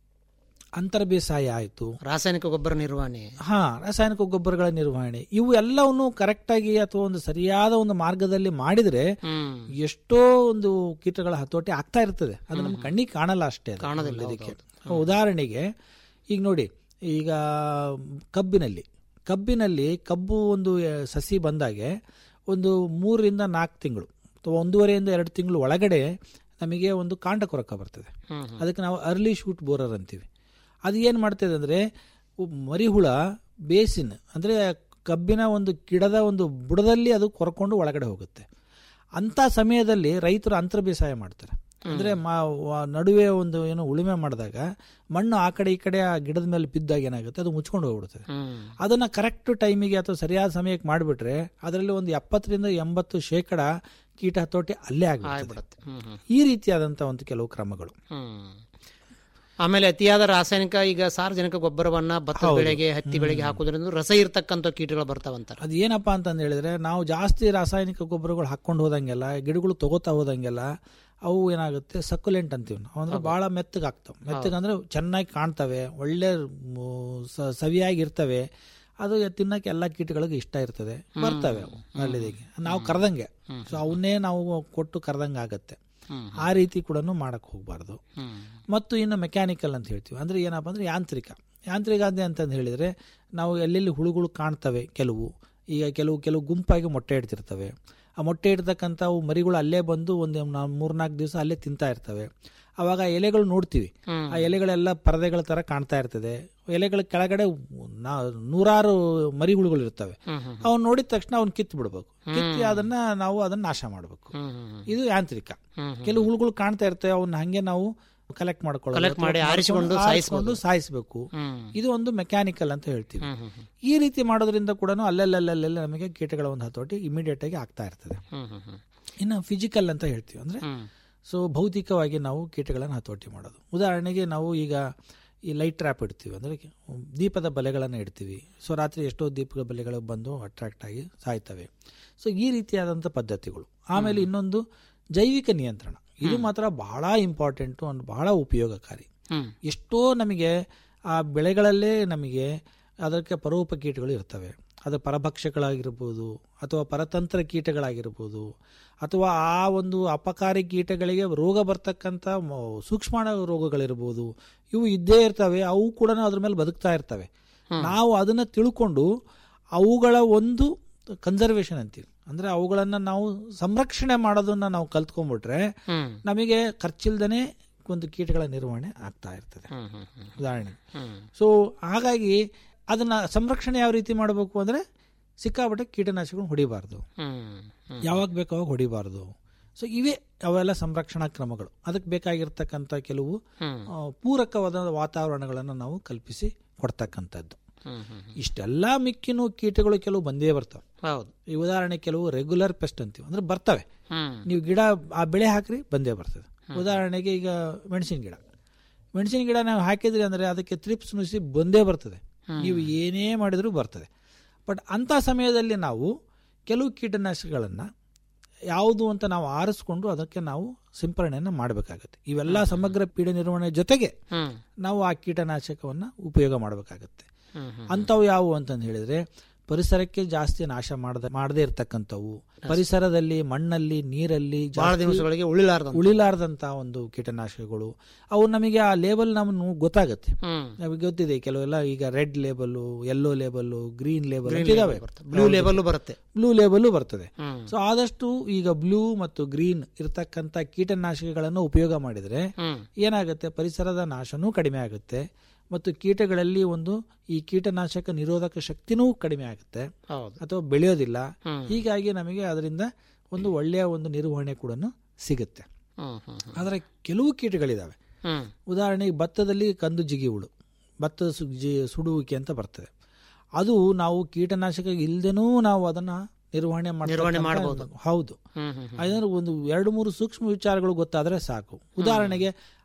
ಅಂತರ ಬೇಸಾಯ ಆಯ್ತು ರಾಸಾಯನಿಕ ಗೊಬ್ಬರ ನಿರ್ವಹಣೆ ಹಾ ರಾಸಾಯನಿಕ ಗೊಬ್ಬರಗಳ ನಿರ್ವಹಣೆ ಇವು ಎಲ್ಲವನ್ನು ಕರೆಕ್ಟ್ ಆಗಿ ಅಥವಾ ಒಂದು ಸರಿಯಾದ ಒಂದು ಮಾರ್ಗದಲ್ಲಿ ಮಾಡಿದ್ರೆ ಹ್ಮ್ ಎಷ್ಟೋ ಒಂದು ಕೀಟಗಳ ಹತೋಟಿ ಆಗ್ತಾ ಇರ್ತದೆ ಅದು ನಮ್ಮ ಕಣ್ಣಿಗೆ ಕಾಣಲ್ಲ ಅಷ್ಟೇ ಅದು ಕಾಣೋದಿಲ್ಲ, ಇದಕ್ಕೆ ಉದಾಹರಣೆಗೆ ಈಗ ನೋಡಿ ಈಗ ಕಬ್ಬಿನಲ್ಲಿ ಕಬ್ಬಿನಲ್ಲಿ ಕಬ್ಬು ಒಂದು ಆ, ಸಸಿ ಬಂದಾಗೆ ಒಂದು ಮೂರರಿಂದ ನಾಲ್ಕು ತಿಂಗಳು ಅಥವಾ ಒಂದೂವರೆಯಿಂದ ಎರಡು ತಿಂಗಳು ಒಳಗಡೆ ನಮಗೆ ಒಂದು ಕಾಂಡ ಕೊರಕ ಬರ್ತದೆ ಹ್ಮ್ ಅದಕ್ಕೆ ನಾವು ಅರ್ಲಿ ಶೂಟ್ ಬೋರರ್ ಅಂತೀವಿ ಅದು ಏನು ಮಾಡ್ತದೆ ಅಂದರೆ ಮರಿಹುಳ ಬೇಸಿನ್ ಅಂದರೆ ಕಬ್ಬಿನ ಒಂದು ಗಿಡದ ಒಂದು ಬುಡದಲ್ಲಿ ಅದು ಕೊರಕೊಂಡು ಒಳಗಡೆ ಹೋಗುತ್ತೆ ಅಂಥ ಸಮಯದಲ್ಲಿ ರೈತರು ಅಂತರ ಬೇಸಾಯ ಮಾಡ್ತಾರೆ ಅಂದರೆ ಮಾ ವ- ನಡುವೆ ಒಂದು ಏನು ಉಳುಮೆ ಮಾಡಿದಾಗ ಮಣ್ಣು ಆ ಕಡೆ ಈ ಕಡೆ ಆ ಗಿಡದ ಮೇಲೆ ಬಿದ್ದಾಗ ಏನಾಗುತ್ತೆ ಅದು ಮುಚ್ಕೊಂಡು ಹೋಗ್ಬಿಡುತ್ತದೆ ಹ್ಮ್ ಅದನ್ನ ಕರೆಕ್ಟ್ ಟೈಮಿಗೆ ಅಥವಾ ಸರಿಯಾದ ಸಮಯಕ್ಕೆ ಮಾಡಿಬಿಟ್ರೆ ಅದರಲ್ಲಿ ಒಂದು ಎಪ್ಪತ್ತರಿಂದ ಎಂಬತ್ತು ಶೇಕಡ ಕೀಟ ಹತೋಟಿ ಅಲ್ಲೇ ಆಗ್ಬಿಡುತ್ತೆ ಆಗ್ಬಿಡತ್ತೆ ಹ್ಮ್ ಹ್ಮ್ ಈ ರೀತಿಯಾದಂಥ ಒಂದು ಕೆಲವು ಕ್ರಮಗಳು ಹ್ಮ್ ಆಮೇಲೆ ಅತಿಯಾದ ರಾಸಾಯನಿಕ ಈಗ ಸಾರ್ವಜನಿಕ ಗೊಬ್ಬರವನ್ನ ಭತ್ತ ಬೆಳೆಗೆ ಹತ್ತಿ ಬೆಳೆಗೆ ಹಾಕೋದ್ರಿಂದ ರಸ ಇರ್ತಕ್ಕಂಥ ಕೀಟಗಳು ಬರ್ತಾವಂತಾರ ಅದು ಏನಪ್ಪಾ ಅಂತಂದು ಹೇಳಿದ್ರೆ ನಾವು ಜಾಸ್ತಿ ರಾಸಾಯನಿಕ ಗೊಬ್ಬರಗಳು ಹಾಕೊಂಡು ಹೋದಂಗೆಲ್ಲ ಗಿಡಗಳು ತಗೋತಾ ಹೋದಂಗೆಲ್ಲ ಅವು ಏನಾಗುತ್ತೆ ಸಕ್ಯುಲೆಂಟ್ ಅಂತೀವಿ ನಾವು ಅಂದ್ರೆ ಬಹಳ ಮೆತ್ತಗೆ ಆಗ್ತವೆ ಮೆತ್ತಗೆ ಅಂದ್ರೆ ಚೆನ್ನಾಗಿ ಕಾಣ್ತವೆ ಒಳ್ಳೆ ಮ್, ಸ- ಸವಿಯಾಗಿ ಇರ್ತವೆ ಅದು ತಿನ್ನಕ್ಕೆ ಎಲ್ಲ ಕೀಟಗಳಿಗೆ ಇಷ್ಟ ಇರ್ತದೆ ಬರ್ತವೆ ಅವು ಅಲ್ಲಿಗೆ ನಾವು ಕರೆದಂಗೆ ಸೊ ಅವನ್ನೇ ನಾವು ಕೊಟ್ಟು ಕರೆದಂಗೆ ಆಗತ್ತೆ ಹ್ಮ್. ಆ ರೀತಿ ಕೂಡ ಮಾಡಕ್ ಹೋಗ್ಬಾರ್ದು ಹ್ಮ್ ಮತ್ತು ಇನ್ನು ಮೆಕ್ಯಾನಿಕಲ್ ಅಂತ ಹೇಳ್ತೀವಿ ಅಂದ್ರೆ ಏನಪ್ಪ ಅಂದ್ರೆ ಯಾಂತ್ರಿಕ ಯಾಂತ್ರಿಕಾದ್ಯ ಅಂತಂದು ಹೇಳಿದ್ರೆ ನಾವು ಎಲ್ಲೆಲ್ಲಿ ಹುಳುಗಳು ಕಾಣ್ತವೆ ಕೆಲವು ಈಗ ಕೆಲವು ಕೆಲವು ಗುಂಪಾಗಿ ಮೊಟ್ಟೆ ಇಡ್ತಿರ್ತವೆ ಆ ಮೊಟ್ಟೆ ಇಡ್ತಕ್ಕಂಥ ಅವು ಮರಿಗಳು ಅಲ್ಲೇ ಬಂದು ಒಂದು ಮೂರ್ನಾಲ್ಕು ದಿವಸ ಅಲ್ಲೇ ತಿಂತಾ ಇರ್ತವೆ ಅವಾಗ ಆ ಎಲೆಗಳು ನೋಡ್ತೀವಿ ಹ್ಮ್. ಆ ಎಲೆಗಳೆಲ್ಲ ಪರದೆಗಳ ತರ ಕಾಣ್ತಾ ಇರ್ತದೆ ಎಲೆಗಳ ಕೆಳಗಡೆ ನಾ- ನೂರಾರು ಮರಿಹುಳುಗಳು ಇರ್ತವೆ ಹ್ಮ್ ಹ್ಮ್ ಅವನ್ ನೋಡಿದ ತಕ್ಷಣ ಅವ್ನು ಕಿತ್ತು ಬಿಡ್ಬೇಕು ಕಿತ್ತಿ ಅದನ್ನ ನಾವು ಅದನ್ನ ನಾಶ ಮಾಡಬೇಕು ಹ್ಮ್ ಹ್ಮ್ ಇದು ಯಾಂತ್ರಿಕ ಹ್ಮ್ ಕೆಲವು ಹುಳುಗಳು ಕಾಣ್ತಾ ಇರ್ತವೆ ಅವನ್ನ ಹಂಗೆ ನಾವು ಕಲೆಕ್ಟ್ ಮಾಡ್ಕೊಳ್ಳೋದು Collect ಮಾಡಿ ಅಥವಾ ಆರಿಸಿಕೊಂಡು ಆರಿಸ್ಕೊಂಡು ಸಾಯಿಸಬೇಕು ಹ್ಮ್ ಇದು ಒಂದು ಮೆಕ್ಯಾನಿಕಲ್ ಅಂತ ಹೇಳ್ತೀವಿ ಹ್ಮ್ ಹ್ಮ್ ಹ್ಮ್ ಈ ರೀತಿ ಮಾಡೋದ್ರಿಂದ ಕೂಡ ಅಲ್ಲಲ್ಲಲ್ಲಲ್ಲೆಲ್ಲ ನಮಗೆ ಕೀಟಗಳ ಒಂದು ಹತೋಟಿ ಇಮಿಡಿಯೇಟ್ ಆಗಿ ಆಗ್ತಾ ಇರ್ತದೆ ಹ್ಮ್ ಹ್ಮ್ ಹ್ಮ್ ಇನ್ನು ಫಿಸಿಕಲ್ ಅಂತ ಹೇಳ್ತೀವಿ ಅಂದ್ರೆ ಹ್ಮ್ ಸೊ ಭೌತಿಕವಾಗಿ ನಾವು ಕೀಟಗಳನ್ನು ಹತೋಟಿ ಮಾಡೋದು ಉದಾಹರಣೆಗೆ ನಾವು ಈಗ ಈ ಲೈಟ್ ಟ್ರ್ಯಾಪ್ ಇಡ್ತೀವಿ ಅಂದ್ರೆ ದೀಪದ ಬಲೆಗಳನ್ನು ಇಡ್ತೀವಿ ಸೊ ರಾತ್ರಿ ಎಷ್ಟೋ ದೀಪದ ಬಲೆಗಳು ಬಂದು ಅಟ್ರಾಕ್ಟ್ ಆಗಿ ಸಾಯ್ತವೆ ಸೊ ಈ ರೀತಿಯಾದಂಥ ಪದ್ಧತಿಗಳು ಆಮೇಲೆ ಇನ್ನೊಂದು ಜೈವಿಕ ನಿಯಂತ್ರಣ ಇದು ಮಾತ್ರ ಬಹಳ ಇಂಪಾರ್ಟೆಂಟು ಅಂಡ್ ಬಹಳ ಉಪಯೋಗಕಾರಿ ಹ್ಮ್ ಎಷ್ಟೋ ನಮಗೆ ಆ ಬೆಳೆಗಳಲ್ಲೇ ನಮಗೆ ಅದಕ್ಕೆ ಪರೋಪ ಕೀಟಗಳು ಇರ್ತವೆ ಅದು ಪರಭಕ್ಷಕಗಳಾಗಿರ್ಬೋದು ಅಥವಾ ಪರತಂತ್ರ ಕೀಟಗಳಾಗಿರ್ಬೋದು ಅಥವಾ ಆ ಒಂದು ಅಪಕಾರಿ ಕೀಟಗಳಿಗೆ ರೋಗ ಬರ್ತಕ್ಕಂಥ ಮ- ಸೂಕ್ಷ್ಮಾಣು ರೋಗಗಳಿರ್ಬೋದು ಇವು ಇದ್ದೇ ಇರ್ತವೆ ಅವು ಕೂಡ ಅದ್ರ ಮೇಲೆ ಬದುಕ್ತಾ ಇರ್ತವೆ ನಾವು ಅದನ್ನ ತಿಳ್ಕೊಂಡು ಅವುಗಳ ಒಂದು ಕನ್ಸರ್ವೇಷನ್ ಅಂತೀವಿ ಅಂದ್ರೆ ಅವುಗಳನ್ನ ನಾವು ಸಂರಕ್ಷಣೆ ಮಾಡೋದನ್ನ ನಾವು ಕಲ್ತ್ಕೊಂಡ್ಬಿಟ್ರೆ ಹ್ಮ್ ನಮಗೆ ಖರ್ಚಿಲ್ದನೆ ಒಂದು ಕೀಟಗಳ ನಿರ್ವಹಣೆ ಆಗ್ತಾ ಇರ್ತದೆ ಹ್ಮ್ ಹ್ಮ್ ಹ್ಮ್ ಉದಾಹರಣೆ ಹ್ಮ್ ಸೊ ಹಾಗಾಗಿ ಅದನ್ನ ಸಂರಕ್ಷಣೆ ಯಾವ ರೀತಿ ಮಾಡಬೇಕು ಅಂದ್ರೆ ಸಿಕ್ಕಾಪಟ್ಟೆ ಕೀಟನಾಶಕಗಳು ಹೊಡಿಬಾರ್ದು ಹ್ಮ್ ಹ್ಮ್ ಯಾವಾಗ ಬೇಕು ಅವಾಗ ಹೊಡಿಬಾರ್ದು ಸೊ ಇವೇ ಅವೆಲ್ಲ ಸಂರಕ್ಷಣಾ ಕ್ರಮಗಳು ಅದಕ್ಕೆ ಬೇಕಾಗಿರ್ತಕ್ಕಂಥ ಕೆಲವು ಹ್ಮ್ ಆ, ಪೂರಕವಾದ ವಾತಾವರಣಗಳನ್ನು ನಾವು ಕಲ್ಪಿಸಿ ಕೊಡ್ತಕ್ಕಂಥದ್ದು ಹ್ಮ್ ಹ್ಮ್ ಇಷ್ಟೆಲ್ಲ ಮಿಕ್ಕಿನೂ ಕೀಟಗಳು ಕೆಲವು ಬಂದೇ ಬರ್ತವೆ ಹೌದು ಈ ಉದಾಹರಣೆ ಕೆಲವು ರೆಗ್ಯುಲರ್ ಪೆಸ್ಟ್ ಅಂತೀವಿ ಅಂದ್ರೆ ಬರ್ತವೆ ಹ್ಮ್ ನೀವು ಗಿಡ ಆ ಬೆಳೆ ಹಾಕ್ರಿ ಬಂದೇ ಬರ್ತದೆ ಉದಾಹರಣೆಗೆ ಈಗ ಮೆಣಸಿನ ಗಿಡ ಮೆಣಸಿನ ಗಿಡ ನಾವು ಹಾಕಿದ್ರಿ ಅಂದ್ರೆ ಅದಕ್ಕೆ ತ್ರಿಪ್ಸ್ ನುಸಿ ಬಂದೇ ಬರ್ತದೆ ನೀವು ಏನೇ ಮಾಡಿದ್ರೂ ಬರ್ತದೆ ಬಟ್ ಅಂಥ ಸಮಯದಲ್ಲಿ ನಾವು ಕೆಲವು ಕೀಟನಾಶಕಗಳನ್ನು ಯಾವುದು ಅಂತ ನಾವು ಆರಿಸ್ಕೊಂಡು ಅದಕ್ಕೆ ನಾವು ಸಿಂಪರಣೆಯನ್ನು ಮಾಡಬೇಕಾಗತ್ತೆ ಇವೆಲ್ಲ ಸಮಗ್ರ ಪೀಡ ನಿರ್ವಹಣೆ ಜೊತೆಗೆ ಹ್ಮ್ ನಾವು ಆ ಕೀಟನಾಶಕವನ್ನು ಉಪಯೋಗ ಮಾಡಬೇಕಾಗತ್ತೆ ಹ್ಮ್ ಹ್ಮ್ ಅಂಥವು ಯಾವುವು ಅಂತಂದು ಹೇಳಿದ್ರೆ ಪರಿಸರಕ್ಕೆ ಜಾಸ್ತಿ ನಾಶ ಮಾಡದ ಮಾಡದೇ ಇರತಕ್ಕಂಥವು ಪರಿಸರದಲ್ಲಿ ಮಣ್ಣಲ್ಲಿ ನೀರಲ್ಲಿ ಬಹಳ ಜಾಸ್ತಿ ದಿವಸಗಳಿಗೆ ಉಳಿಲಾರ್ದ ಉಳಿಲಾರ್ದಂತ ಒಂದು ಕೀಟನಾಶಕಗಳು ಅವು ನಮಗೆ ಆ ಲೇಬಲ್ ನಮ್ಗೆ ಗೊತ್ತಾಗುತ್ತೆ ಹ್ಮ್ ನಮಗೆ ಗೊತ್ತಿದೆ ಕೆಲವೆಲ್ಲ ಈಗ red label yellow label green label ಇದಾವೆ ಬ್ಲೂ ಲೇಬಲ್ ಬರುತ್ತೆ ಬ್ಲೂ ಲೇಬಲ್ ಬರ್ತದೆ ಹ್ಮ್ ಸೊ ಆದಷ್ಟು ಈಗ ಬ್ಲೂ ಮತ್ತು ಗ್ರೀನ್ ಇರತಕ್ಕಂತ ಕೀಟನಾಶಕಗಳನ್ನು ಉಪಯೋಗ ಮಾಡಿದ್ರೆ ಹ್ಮ್ ಏನಾಗುತ್ತೆ ಪರಿಸರದ ನಾಶನೂ ಕಡಿಮೆ ಆಗುತ್ತೆ ಮತ್ತು ಕೀಟಗಳಲ್ಲಿ ಒಂದು ಈ ಕೀಟನಾಶಕ ನಿರೋಧಕ ಶಕ್ತಿನೂ ಕಡಿಮೆ ಆಗುತ್ತೆ ಹೌದು ಅಥವಾ ಬೆಳೆಯೋದಿಲ್ಲ ಹ್ಮ್. ಹೀಗಾಗಿ ನಮಗೆ ಅದರಿಂದ ಒಂದು ಒಳ್ಳೆಯ ಒಂದು ನಿರ್ವಹಣೆ ಕೂಡ ಸಿಗುತ್ತೆ ಹ್ಮ್ ಹ್ಮ್ ಹ್ಮ್ ಆದರೆ ಕೆಲವು ಕೀಟಗಳಿದಾವೆ ಹ್ಮ್ ಉದಾಹರಣೆಗೆ ಭತ್ತದಲ್ಲಿ ಕಂದು ಜಿಗಿ ಹುಳು ಭತ್ತದ ಸು- ಜಿ- ಸುಡುವಿಕೆ ಅಂತ ಬರ್ತದೆ ಅದು ನಾವು ಕೀಟನಾಶಕ ಇಲ್ದೇನೂ ನಾವು ಅದನ್ನ ನಿರ್ವಹಣೆ ನಿರ್ವಹಣೆ ಮಾಡ್ತಕ್ಕಂಥ- ಮಾಡ್ಬೋದು. ಹೌದು ಹ್ಮ್ ಹ್ಮ್ ಅದಂದ್ರೆ ಒಂದು ಎರಡು ಮೂರು ಸೂಕ್ಷ್ಮ ವಿಚಾರಗಳು ಗೊತ್ತಾದ್ರೆ ಸಾಕು ಉದಾಹರಣೆಗೆ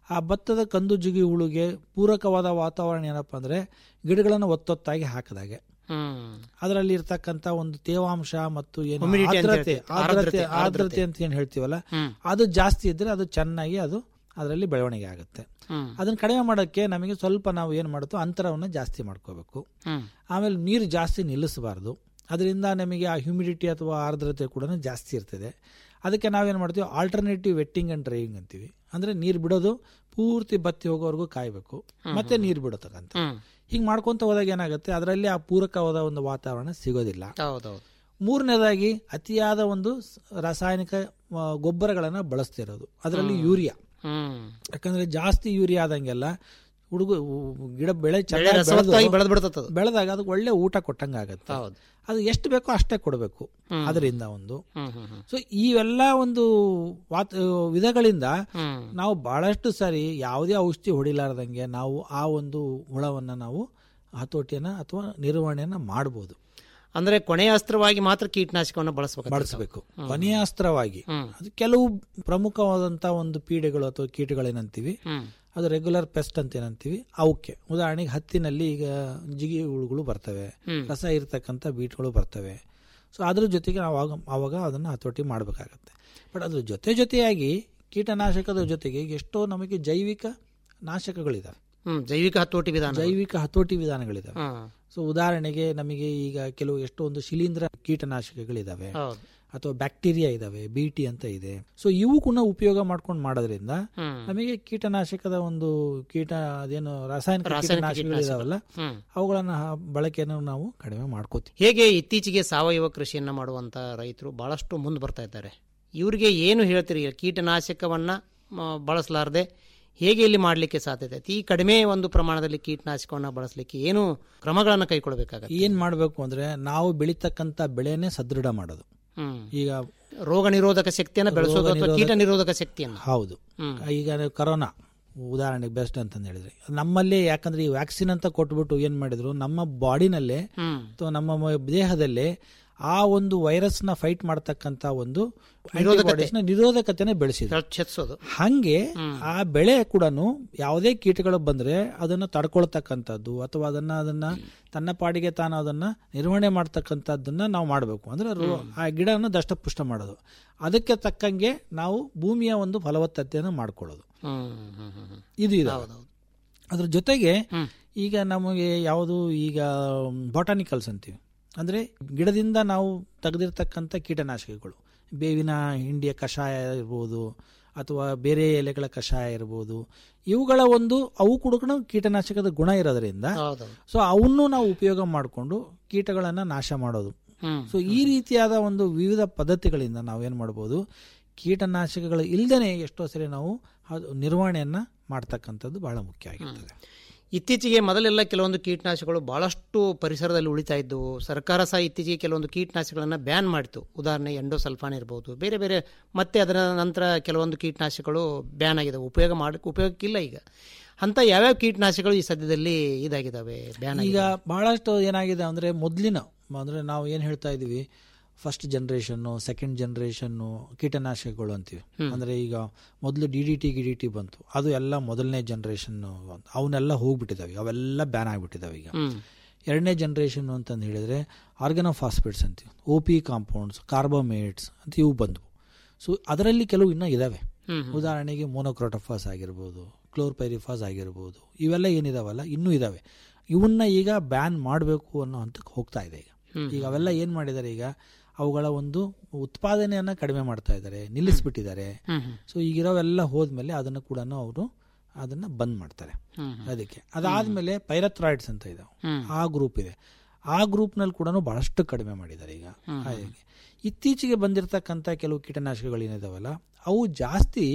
ಆ ಭತ್ತದ ಕಂದು ಜಿಗಿ ಹುಳುಗೆ ಪೂರಕವಾದ ವಾತಾವರಣ ಏನಪ್ಪ ಅಂದ್ರೆ ಗಿಡಗಳನ್ನು ಒತ್ತೊತ್ತಾಗಿ ಹಾಕಿದಾಗೆ ಹ್ಮ್ ಅದರಲ್ಲಿ ಇರ್ತಕ್ಕಂಥ ಒಂದು ತೇವಾಂಶ ಮತ್ತು ಏನು Humidity ಅಂತ ಆರ್ದ್ರತೆ ಹೇಳ್ತೀವಿ. ಆರ್ದ್ರತೆ ಆರ್ದ್ರತೆ, ಆರ್ದ್ರತೆ ಅಂತ ಏನು ಹೇಳ್ತೀವಲ್ಲ ಹ್ಮ್. ಅದು ಜಾಸ್ತಿ ಇದ್ರೆ ಅದು ಚೆನ್ನಾಗಿ ಅದು ಅದರಲ್ಲಿ ಬೆಳವಣಿಗೆ ಆಗುತ್ತೆ ಹ್ಮ್ ಅದನ್ನ ಕಡಿಮೆ ಮಾಡೋಕ್ಕೆ ನಮಗೆ ಸ್ವಲ್ಪ ನಾವು ಏನು ಮಾಡುತ್ತೋ ಅಂತರವನ್ನು ಜಾಸ್ತಿ ಮಾಡ್ಕೋಬೇಕು ಹ್ಮ್ ಆಮೇಲೆ ನೀರು ಜಾಸ್ತಿ ನಿಲ್ಲಿಸಬಾರ್ದು ಅದರಿಂದ ನಮಗೆ ಆ ಹ್ಯುಮಿಡಿಟಿ ಅಥವಾ ಆರ್ದ್ರತೆ ಕೂಡ ಜಾಸ್ತಿ ಇರ್ತದೆ ಅದಕ್ಕೆ ನಾವೇನು ಮಾಡ್ತೀವಿ ಆಲ್ಟರ್ನೇಟಿವ್ ವೆಟ್ಟಿಂಗ್ ಅಂಡ್ ಡ್ರೈವಿಂಗ್ ಅಂತೀವಿ ಅಂದ್ರೆ ನೀರು ಬಿಡೋದು ಪೂರ್ತಿ ಬತ್ತಿ ಹೋಗೋವರೆಗೂ ಕಾಯಬೇಕು ಮತ್ತೆ ನೀರು ಬಿಡತಕ್ಕಂಥ ಹ್ಮ್ ಹಿಂಗೆ ಮಾಡ್ಕೊಂತ ಹೋದಾಗ ಏನಾಗುತ್ತೆ ಅದರಲ್ಲಿ ಆ ಪೂರಕವಾದ ಒಂದು ವಾತಾವರಣ ಸಿಗೋದಿಲ್ಲ ಹೌದೌದು ಮೂರನೇದಾಗಿ ಅತಿಯಾದ ಒಂದು ಸ್- ರಾಸಾಯನಿಕ ಆ, ಗೊಬ್ಬರಗಳನ್ನ ಬಳಸ್ತಿರೋದು ಅದರಲ್ಲಿ ಯೂರಿಯಾ ಹ್ಮ್ ಯಾಕಂದ್ರೆ ಜಾಸ್ತಿ ಯೂರಿಯಾ ಆದಂಗೆಲ್ಲ ಹುಡುಗ ಗಿಡ ಬೆಳೆ ಬೆಳೆ ಚೆನ್ನಾಗಿ ರಸವತ್ತಾಗಿ ಬೆಳೆದು ಬೆಳೆದ್ ಬಿಡ್ತದ ಬೆಳೆದಾಗ ಅದಕ್ಕೆ ಒಳ್ಳೆ ಊಟ ಕೊಟ್ಟಂಗೆ ಆಗುತ್ತೆ ಹೌದು ಅದು ಎಷ್ಟು ಬೇಕೋ ಅಷ್ಟೇ ಕೊಡಬೇಕು ಅದರಿಂದ ಒಂದು ಹ್ಮ್ ಹ್ಮ್ ಹ್ಮ್ ಸೊ ಇವೆಲ್ಲ ಒಂದು ವಾತ ವಿಧಗಳಿಂದ ಹ್ಮ್ ನಾವು ಬಹಳಷ್ಟು ಸಾರಿ ಯಾವುದೇ ಔಷಧಿ ಹೊಡಿಲಾರ್ದಂಗೆ ನಾವು ಆ ಒಂದು ಹುಳವನ್ನ ನಾವು ಹತೋಟಿಯನ್ನ ಅಥವಾ ನಿರ್ವಹಣೆಯನ್ನ ಮಾಡಬಹುದು ಅಂದ್ರೆ ಕೊನೆಯ ಅಸ್ತ್ರವಾಗಿ ಮಾತ್ರ ಕೀಟನಾಶಕವನ್ನು ಬಳಸಬೇಕು ಬಳಸಬೇಕು ಕೊನೆಯ ಅಸ್ತ್ರವಾಗಿ ಹ್ಮ್. ಅದು ಕೆಲವು ಪ್ರಮುಖವಾದಂತಹ ಒಂದು ಪೀಡೆಗಳು ಅಥವಾ ಕೀಟಗಳೇನಂತೀವಿ ಹ್ಮ್ ಅದು ರೆಗ್ಯುಲರ್ ಪೆಸ್ಟ್ ಅಂತ ಏನಂತೀವಿ ಅವಕ್ಕೆ ಉದಾಹರಣೆಗೆ ಹತ್ತಿನಲ್ಲಿ ಈಗ ಜಿಗಿ ಹುಳುಗಳು ಬರ್ತವೆ ಹ್ಮ್. ರಸ ಇರ್ತಕ್ಕಂಥ ಬೀಟ್ಗಳು ಬರ್ತವೆ ಸೊ ಅದ್ರ ಜೊತೆಗೆ ನಾವು ಆಗ ಆವಾಗ ಅದನ್ನು ಹತೋಟಿ ಮಾಡಬೇಕಾಗತ್ತೆ ಬಟ್ ಅದ್ರ ಜೊತೆ ಜೊತೆಯಾಗಿ ಕೀಟನಾಶಕದ ಜೊತೆಗೆ ಎಷ್ಟೋ ನಮಗೆ ಜೈವಿಕ ನಾಶಕಗಳಿದಾವೆ ಹ್ಮ್ ಜೈವಿಕ ಹತೋಟಿ ವಿಧಾನ ಜೈವಿಕ ಹತೋಟಿ ವಿಧಾನಗಳಿದಾವೆ ಹ್ಮ್ ಸೊ ಉದಾಹರಣೆಗೆ ನಮಗೆ ಈಗ ಕೆಲವು ಎಷ್ಟೊಂದು ಶಿಲೀಂಧ್ರ ಕೀಟನಾಶಕಗಳಿದಾವೆ ಹೌದು ಅಥವಾ ಬ್ಯಾಕ್ಟೀರಿಯಾ ಇದಾವೆ ಬಿಟಿ ಅಂತ ಇದೆ ಸೊ ಇವು ಕೂಡ ಉಪಯೋಗ ಮಾಡ್ಕೊಂಡು ಮಾಡೋದ್ರಿಂದ ಹ್ಮ್ ನಮಗೆ ಕೀಟನಾಶಕದ ಒಂದು ಕೀಟ ಅದೇನು ರಾಸಾಯನಿಕ ರಾಸಾಯನಿಕ ಕೀಟನಾಶಕಗಳಿದಾವಲ್ಲ ಹ್ಮ್ ಅವುಗಳನ್ನ ಹ- ಬಳಕೆಯನ್ನು ನಾವು ಕಡಿಮೆ ಮಾಡ್ಕೋತೀವಿ ಹೇಗೆ ಇತ್ತೀಚೆಗೆ ಸಾವಯವ ಕೃಷಿಯನ್ನ ಮಾಡುವಂತ ರೈತರು ಬಹಳಷ್ಟು ಮುಂದೆ ಬರ್ತಾ ಇದ್ದಾರೆ ಇವರಿಗೆ ಏನು ಹೇಳ್ತೀರಿ ಕೀಟನಾಶಕವನ್ನ ಮ, ಬಳಸಲಾರದೆ ಹೇಗೆ ಇಲ್ಲಿ ಮಾಡಲಿಕ್ಕೆ ಸಾಧ್ಯತೆ ಐತಿ? ಈ ಕಡಿಮೆ ಒಂದು ಪ್ರಮಾಣದಲ್ಲಿ ಕೀಟನಾಶಕವನ್ನ ಬಳಸಲಿಕ್ಕೆ ಏನು ಕ್ರಮಗಳನ್ನು ಕೈಗೊಳ್ಳಬೇಕಾಗತ್ತೆ ಏನ್ ಮಾಡಬೇಕು ಅಂದ್ರೆ ನಾವು ಬೆಳೀತಕ್ಕಂತ ಬೆಳೆನೇ ಸದೃಢ ಮಾಡೋದು ಹ್ಮ್ ಈಗ ರೋಗ ನಿರೋಧಕ ಶಕ್ತಿಯನ್ನ ಬೆಳೆಸೋದು ಅಥವಾ ಕೀಟ ನಿರೋಧಕ ಶಕ್ತಿಯನ್ನ ಹೌದು ಹ್ಮ್. ಈಗ ನೀವು ಕರೋನಾ ಉದಾಹರಣೆಗೆ ಬೆಸ್ಟ್ ಅಂತಂದು ಹೇಳಿದ್ರೆ ನಮ್ಮಲ್ಲಿ ಯಾಕಂದ್ರೆ ಈ ವ್ಯಾಕ್ಸಿನ್ ಅಂತ ಕೊಟ್ಬಿಟ್ಟು ಏನ್ ಮಾಡಿದ್ರು ನಮ್ಮ ಬಾಡಿನಲ್ಲೇ ಹ್ಮ್ ಅಥವಾ ನಮ್ಮ ಮ- ದೇಹದಲ್ಲೇ ಆ ಒಂದು ವೈರಸ್ ನ ಫೈಟ್ ಮಾಡ್ತಕ್ಕಂತ ಒಂದು ನಿರೋಧಕತೆ. antibodies ನ ನಿರೋಧಕತೆನೆ ಬೆಳೆಸಿದ್ರು ಚೆತ್ಸೋದು ಹಂಗೆ ಆ ಬೆಳೆ ಕೂಡ ಯಾವುದೇ ಕೀಟಗಳು ಬಂದ್ರೆ ಅದನ್ನ ತಡ್ಕೊಳ್ತಕ್ಕಂಥದ್ದು ಅಥವಾ ಅದನ್ನ ಅದನ್ನ ತನ್ನ ಪಾಡಿಗೆ ತಾನು ಅದನ್ನ ನಿರ್ವಹಣೆ ಮಾಡ್ತಕ್ಕಂಥದ್ದನ್ನ ನಾವು ಮಾಡಬೇಕು ಅಂದ್ರೆ ರೋ- ಆ ಗಿಡನ ದಷ್ಟಪುಷ್ಟ ಮಾಡೋದು ಅದಕ್ಕೆ ತಕ್ಕಂಗೆ ನಾವು ಭೂಮಿಯ ಒಂದು ಫಲವತ್ತತೆಯನ್ನು ಮಾಡ್ಕೊಳ್ಳೋದು ಹ್ಮ್ ಹ್ಮ್ ಹ್ಮ್ ಹ್ಮ್ ಇದು ಇದೆ ಹೌದೌದು ಅದ್ರ ಜೊತೆಗೆ ಹ್ಮ್. ಈಗ ನಮಗೆ ಯಾವುದು ಈಗ ಬಾಟಾನಿಕಲ್ಸ್ ಅಂತೀವಿ ಅಂದ್ರೆ ಗಿಡದಿಂದ ನಾವು ತೆಗೆದಿರ್ತಕ್ಕಂಥ ಕೀಟನಾಶಕಗಳು ಬೇವಿನ ಹಿಂಡಿಯ ಕಷಾಯ ಇರ್ಬೋದು ಅಥವಾ ಬೇರೆ ಎಲೆಗಳ ಕಷಾಯ ಇರ್ಬೋದು ಇವುಗಳ ಒಂದು ಅವು ಕೂಡ ಕೀಟನಾಶಕದ ಗುಣ ಇರೋದ್ರಿಂದ ಹೌದೌದು ಸೊ ಅವನ್ನು ನಾವು ಉಪಯೋಗ ಮಾಡಿಕೊಂಡು ಕೀಟಗಳನ್ನ ನಾಶ ಮಾಡೋದು ಹ್ಮ್ ಸೊ ಈ ರೀತಿಯಾದ ಒಂದು ವಿವಿಧ ಪದ್ಧತಿಗಳಿಂದ ನಾವೇನು ಮಾಡ್ಬೋದು ಕೀಟನಾಶಕಗಳು ಇಲ್ಲದೇ ಎಷ್ಟೋ ಸರಿ ನಾವು ಅದು ನಿರ್ವಹಣೆಯನ್ನ ಮಾಡ್ತಕ್ಕಂಥದ್ದು ಬಹಳ ಮುಖ್ಯ ಆಗಿರ್ತದೆ ಇತ್ತೀಚೆಗೆ ಮೊದಲೆಲ್ಲ ಕೆಲವೊಂದು ಕೀಟನಾಶಕಗಳು ಬಹಳಷ್ಟು ಪರಿಸರದಲ್ಲಿ ಉಳಿತಾ ಇದ್ದವು ಸರ್ಕಾರ ಸಹ ಇತ್ತೀಚೆಗೆ ಕೆಲವೊಂದು ಕೀಟನಾಶಕಗಳನ್ನು ಬ್ಯಾನ್ ಮಾಡಿತು ಉದಾಹರಣೆ ಎಂಡೋಸಲ್ಫಾನ್ ಇರ್ಬೋದು ಬೇರೆ ಬೇರೆ ಮತ್ತೆ ಅದರ ನಂತರ ಕೆಲವೊಂದು ಕೀಟನಾಶಕಗಳು ಬ್ಯಾನ್ ಆಗಿದಾವೆ ಉಪಯೋಗ ಮಾಡಿ ಉಪಯೋಗಕ್ಕಿಲ್ಲ ಈಗ ಅಂತ ಯಾವ್ಯಾವ ಕೀಟನಾಶಕಗಳು ಈ ಸದ್ಯದಲ್ಲಿ ಇದಾಗಿದ್ದಾವೆ ಬ್ಯಾನ್ ಈಗ ಬಹಳಷ್ಟು ಏನಾಗಿದೆ ಅಂದ್ರೆ ಮೊದಲಿನ ಅಂದ್ರೆ ನಾವು ಏನ್ ಹೇಳ್ತಾ ಇದೀವಿ ಫಸ್ಟ್ ಜನರೇಷನ್ನು ಸೆಕೆಂಡ್ ಜನರೇಷನ್ನು ಕೀಟನಾಶಕಗಳು ಅಂತೀವಿ ಅಂದ್ರೆ ಈಗ ಮೊದಲು ಡಿ ಡಿ ಟಿ ಗಿ ಡಿ ಟಿ ಬಂತು ಅದು ಎಲ್ಲ ಮೊದಲನೇ ಜನರೇಷನ್ ಅವನ್ನೆಲ್ಲ ಹೋಗ್ಬಿಟ್ಟಿದಾವೆ ಅವೆಲ್ಲ ಬ್ಯಾನ್ ಆಗಿಬಿಟ್ಟಿದಾವೆ ಈಗ ಹ್ಮ್ ಎರಡನೇ ಜನರೇಷನ್ ಅಂತಂದು ಹೇಳಿದ್ರೆ ಆರ್ಗನೋಫಾಸ್ಫೇಟ್ಸ್ ಅಂತೀವಿ ಒ ಪಿ ಕಾಂಪೌಂಡ್ಸ್ ಕಾರ್ಬೋಮೇಟ್ಸ್ ಅಂತ ಇವು ಬಂದವು ಸೊ ಅದರಲ್ಲಿ ಕೆಲವು ಇನ್ನೂ ಇದಾವೆ ಹ್ಮ್ ಉದಾಹರಣೆಗೆ ಮೋನೋಕ್ರೋಟೋಫಾಸ್ ಆಗಿರ್ಬೋದು ಕ್ಲೋರ್ಪೈರಿಫಾಸ್ ಆಗಿರ್ಬೋದು ಇವೆಲ್ಲ ಏನಿದಾವಲ್ಲ ಇನ್ನೂ ಇದಾವೆ ಇವನ್ನ ಈಗ ಬ್ಯಾನ್ ಮಾಡಬೇಕು ಅನ್ನೋ ಹಂತಕ್ಕೆ ಹೋಗ್ತಾ ಇದೆ ಈಗ ಈಗ ಅವೆಲ್ಲ ಏನ್ ಮಾಡಿದ್ದಾರೆ ಈಗ ಅವುಗಳ ಒಂದು ಉತ್ಪಾದನೆಯನ್ನ ಕಡಿಮೆ ಮಾಡ್ತಾ ಇದ್ದಾರೆ ನಿಲ್ಲಿಸ್ಬಿಟ್ಟಿದ್ದಾರೆ ಹ್ಮ್ ಹ್ಮ್ ಸೊ ಈಗಿರೋವೆಲ್ಲ ಹೋದ್ಮೇಲೆ ಅದನ್ನು ಕೂಡ ಅವರು ಅದನ್ನ ಬಂದ್ ಮಾಡ್ತಾರೆ ಹ್ಮ್ ಅದಕ್ಕೆ ಅದಾದ್ಮೇಲೆ ಪೈರಥ್ರಾಯ್ಡ್ಸ್ ಅಂತ ಇದಾವೆ ಹ್ಮ್. ಆ ಗ್ರೂಪ್ ಇದೆ ಆ ಗ್ರೂಪ್ನಲ್ಲಿ ಕೂಡ ಬಹಳಷ್ಟು ಕಡಿಮೆ ಮಾಡಿದ್ದಾರೆ ಈಗ ಹಾಗೆ ಇತ್ತೀಚೆಗೆ ಬಂದಿರತಕ್ಕಂಥ ಕೆಲವು ಕೀಟನಾಶಕಗಳು ಏನಿದಾವಲ್ಲ ಅವು ಜಾಸ್ತಿ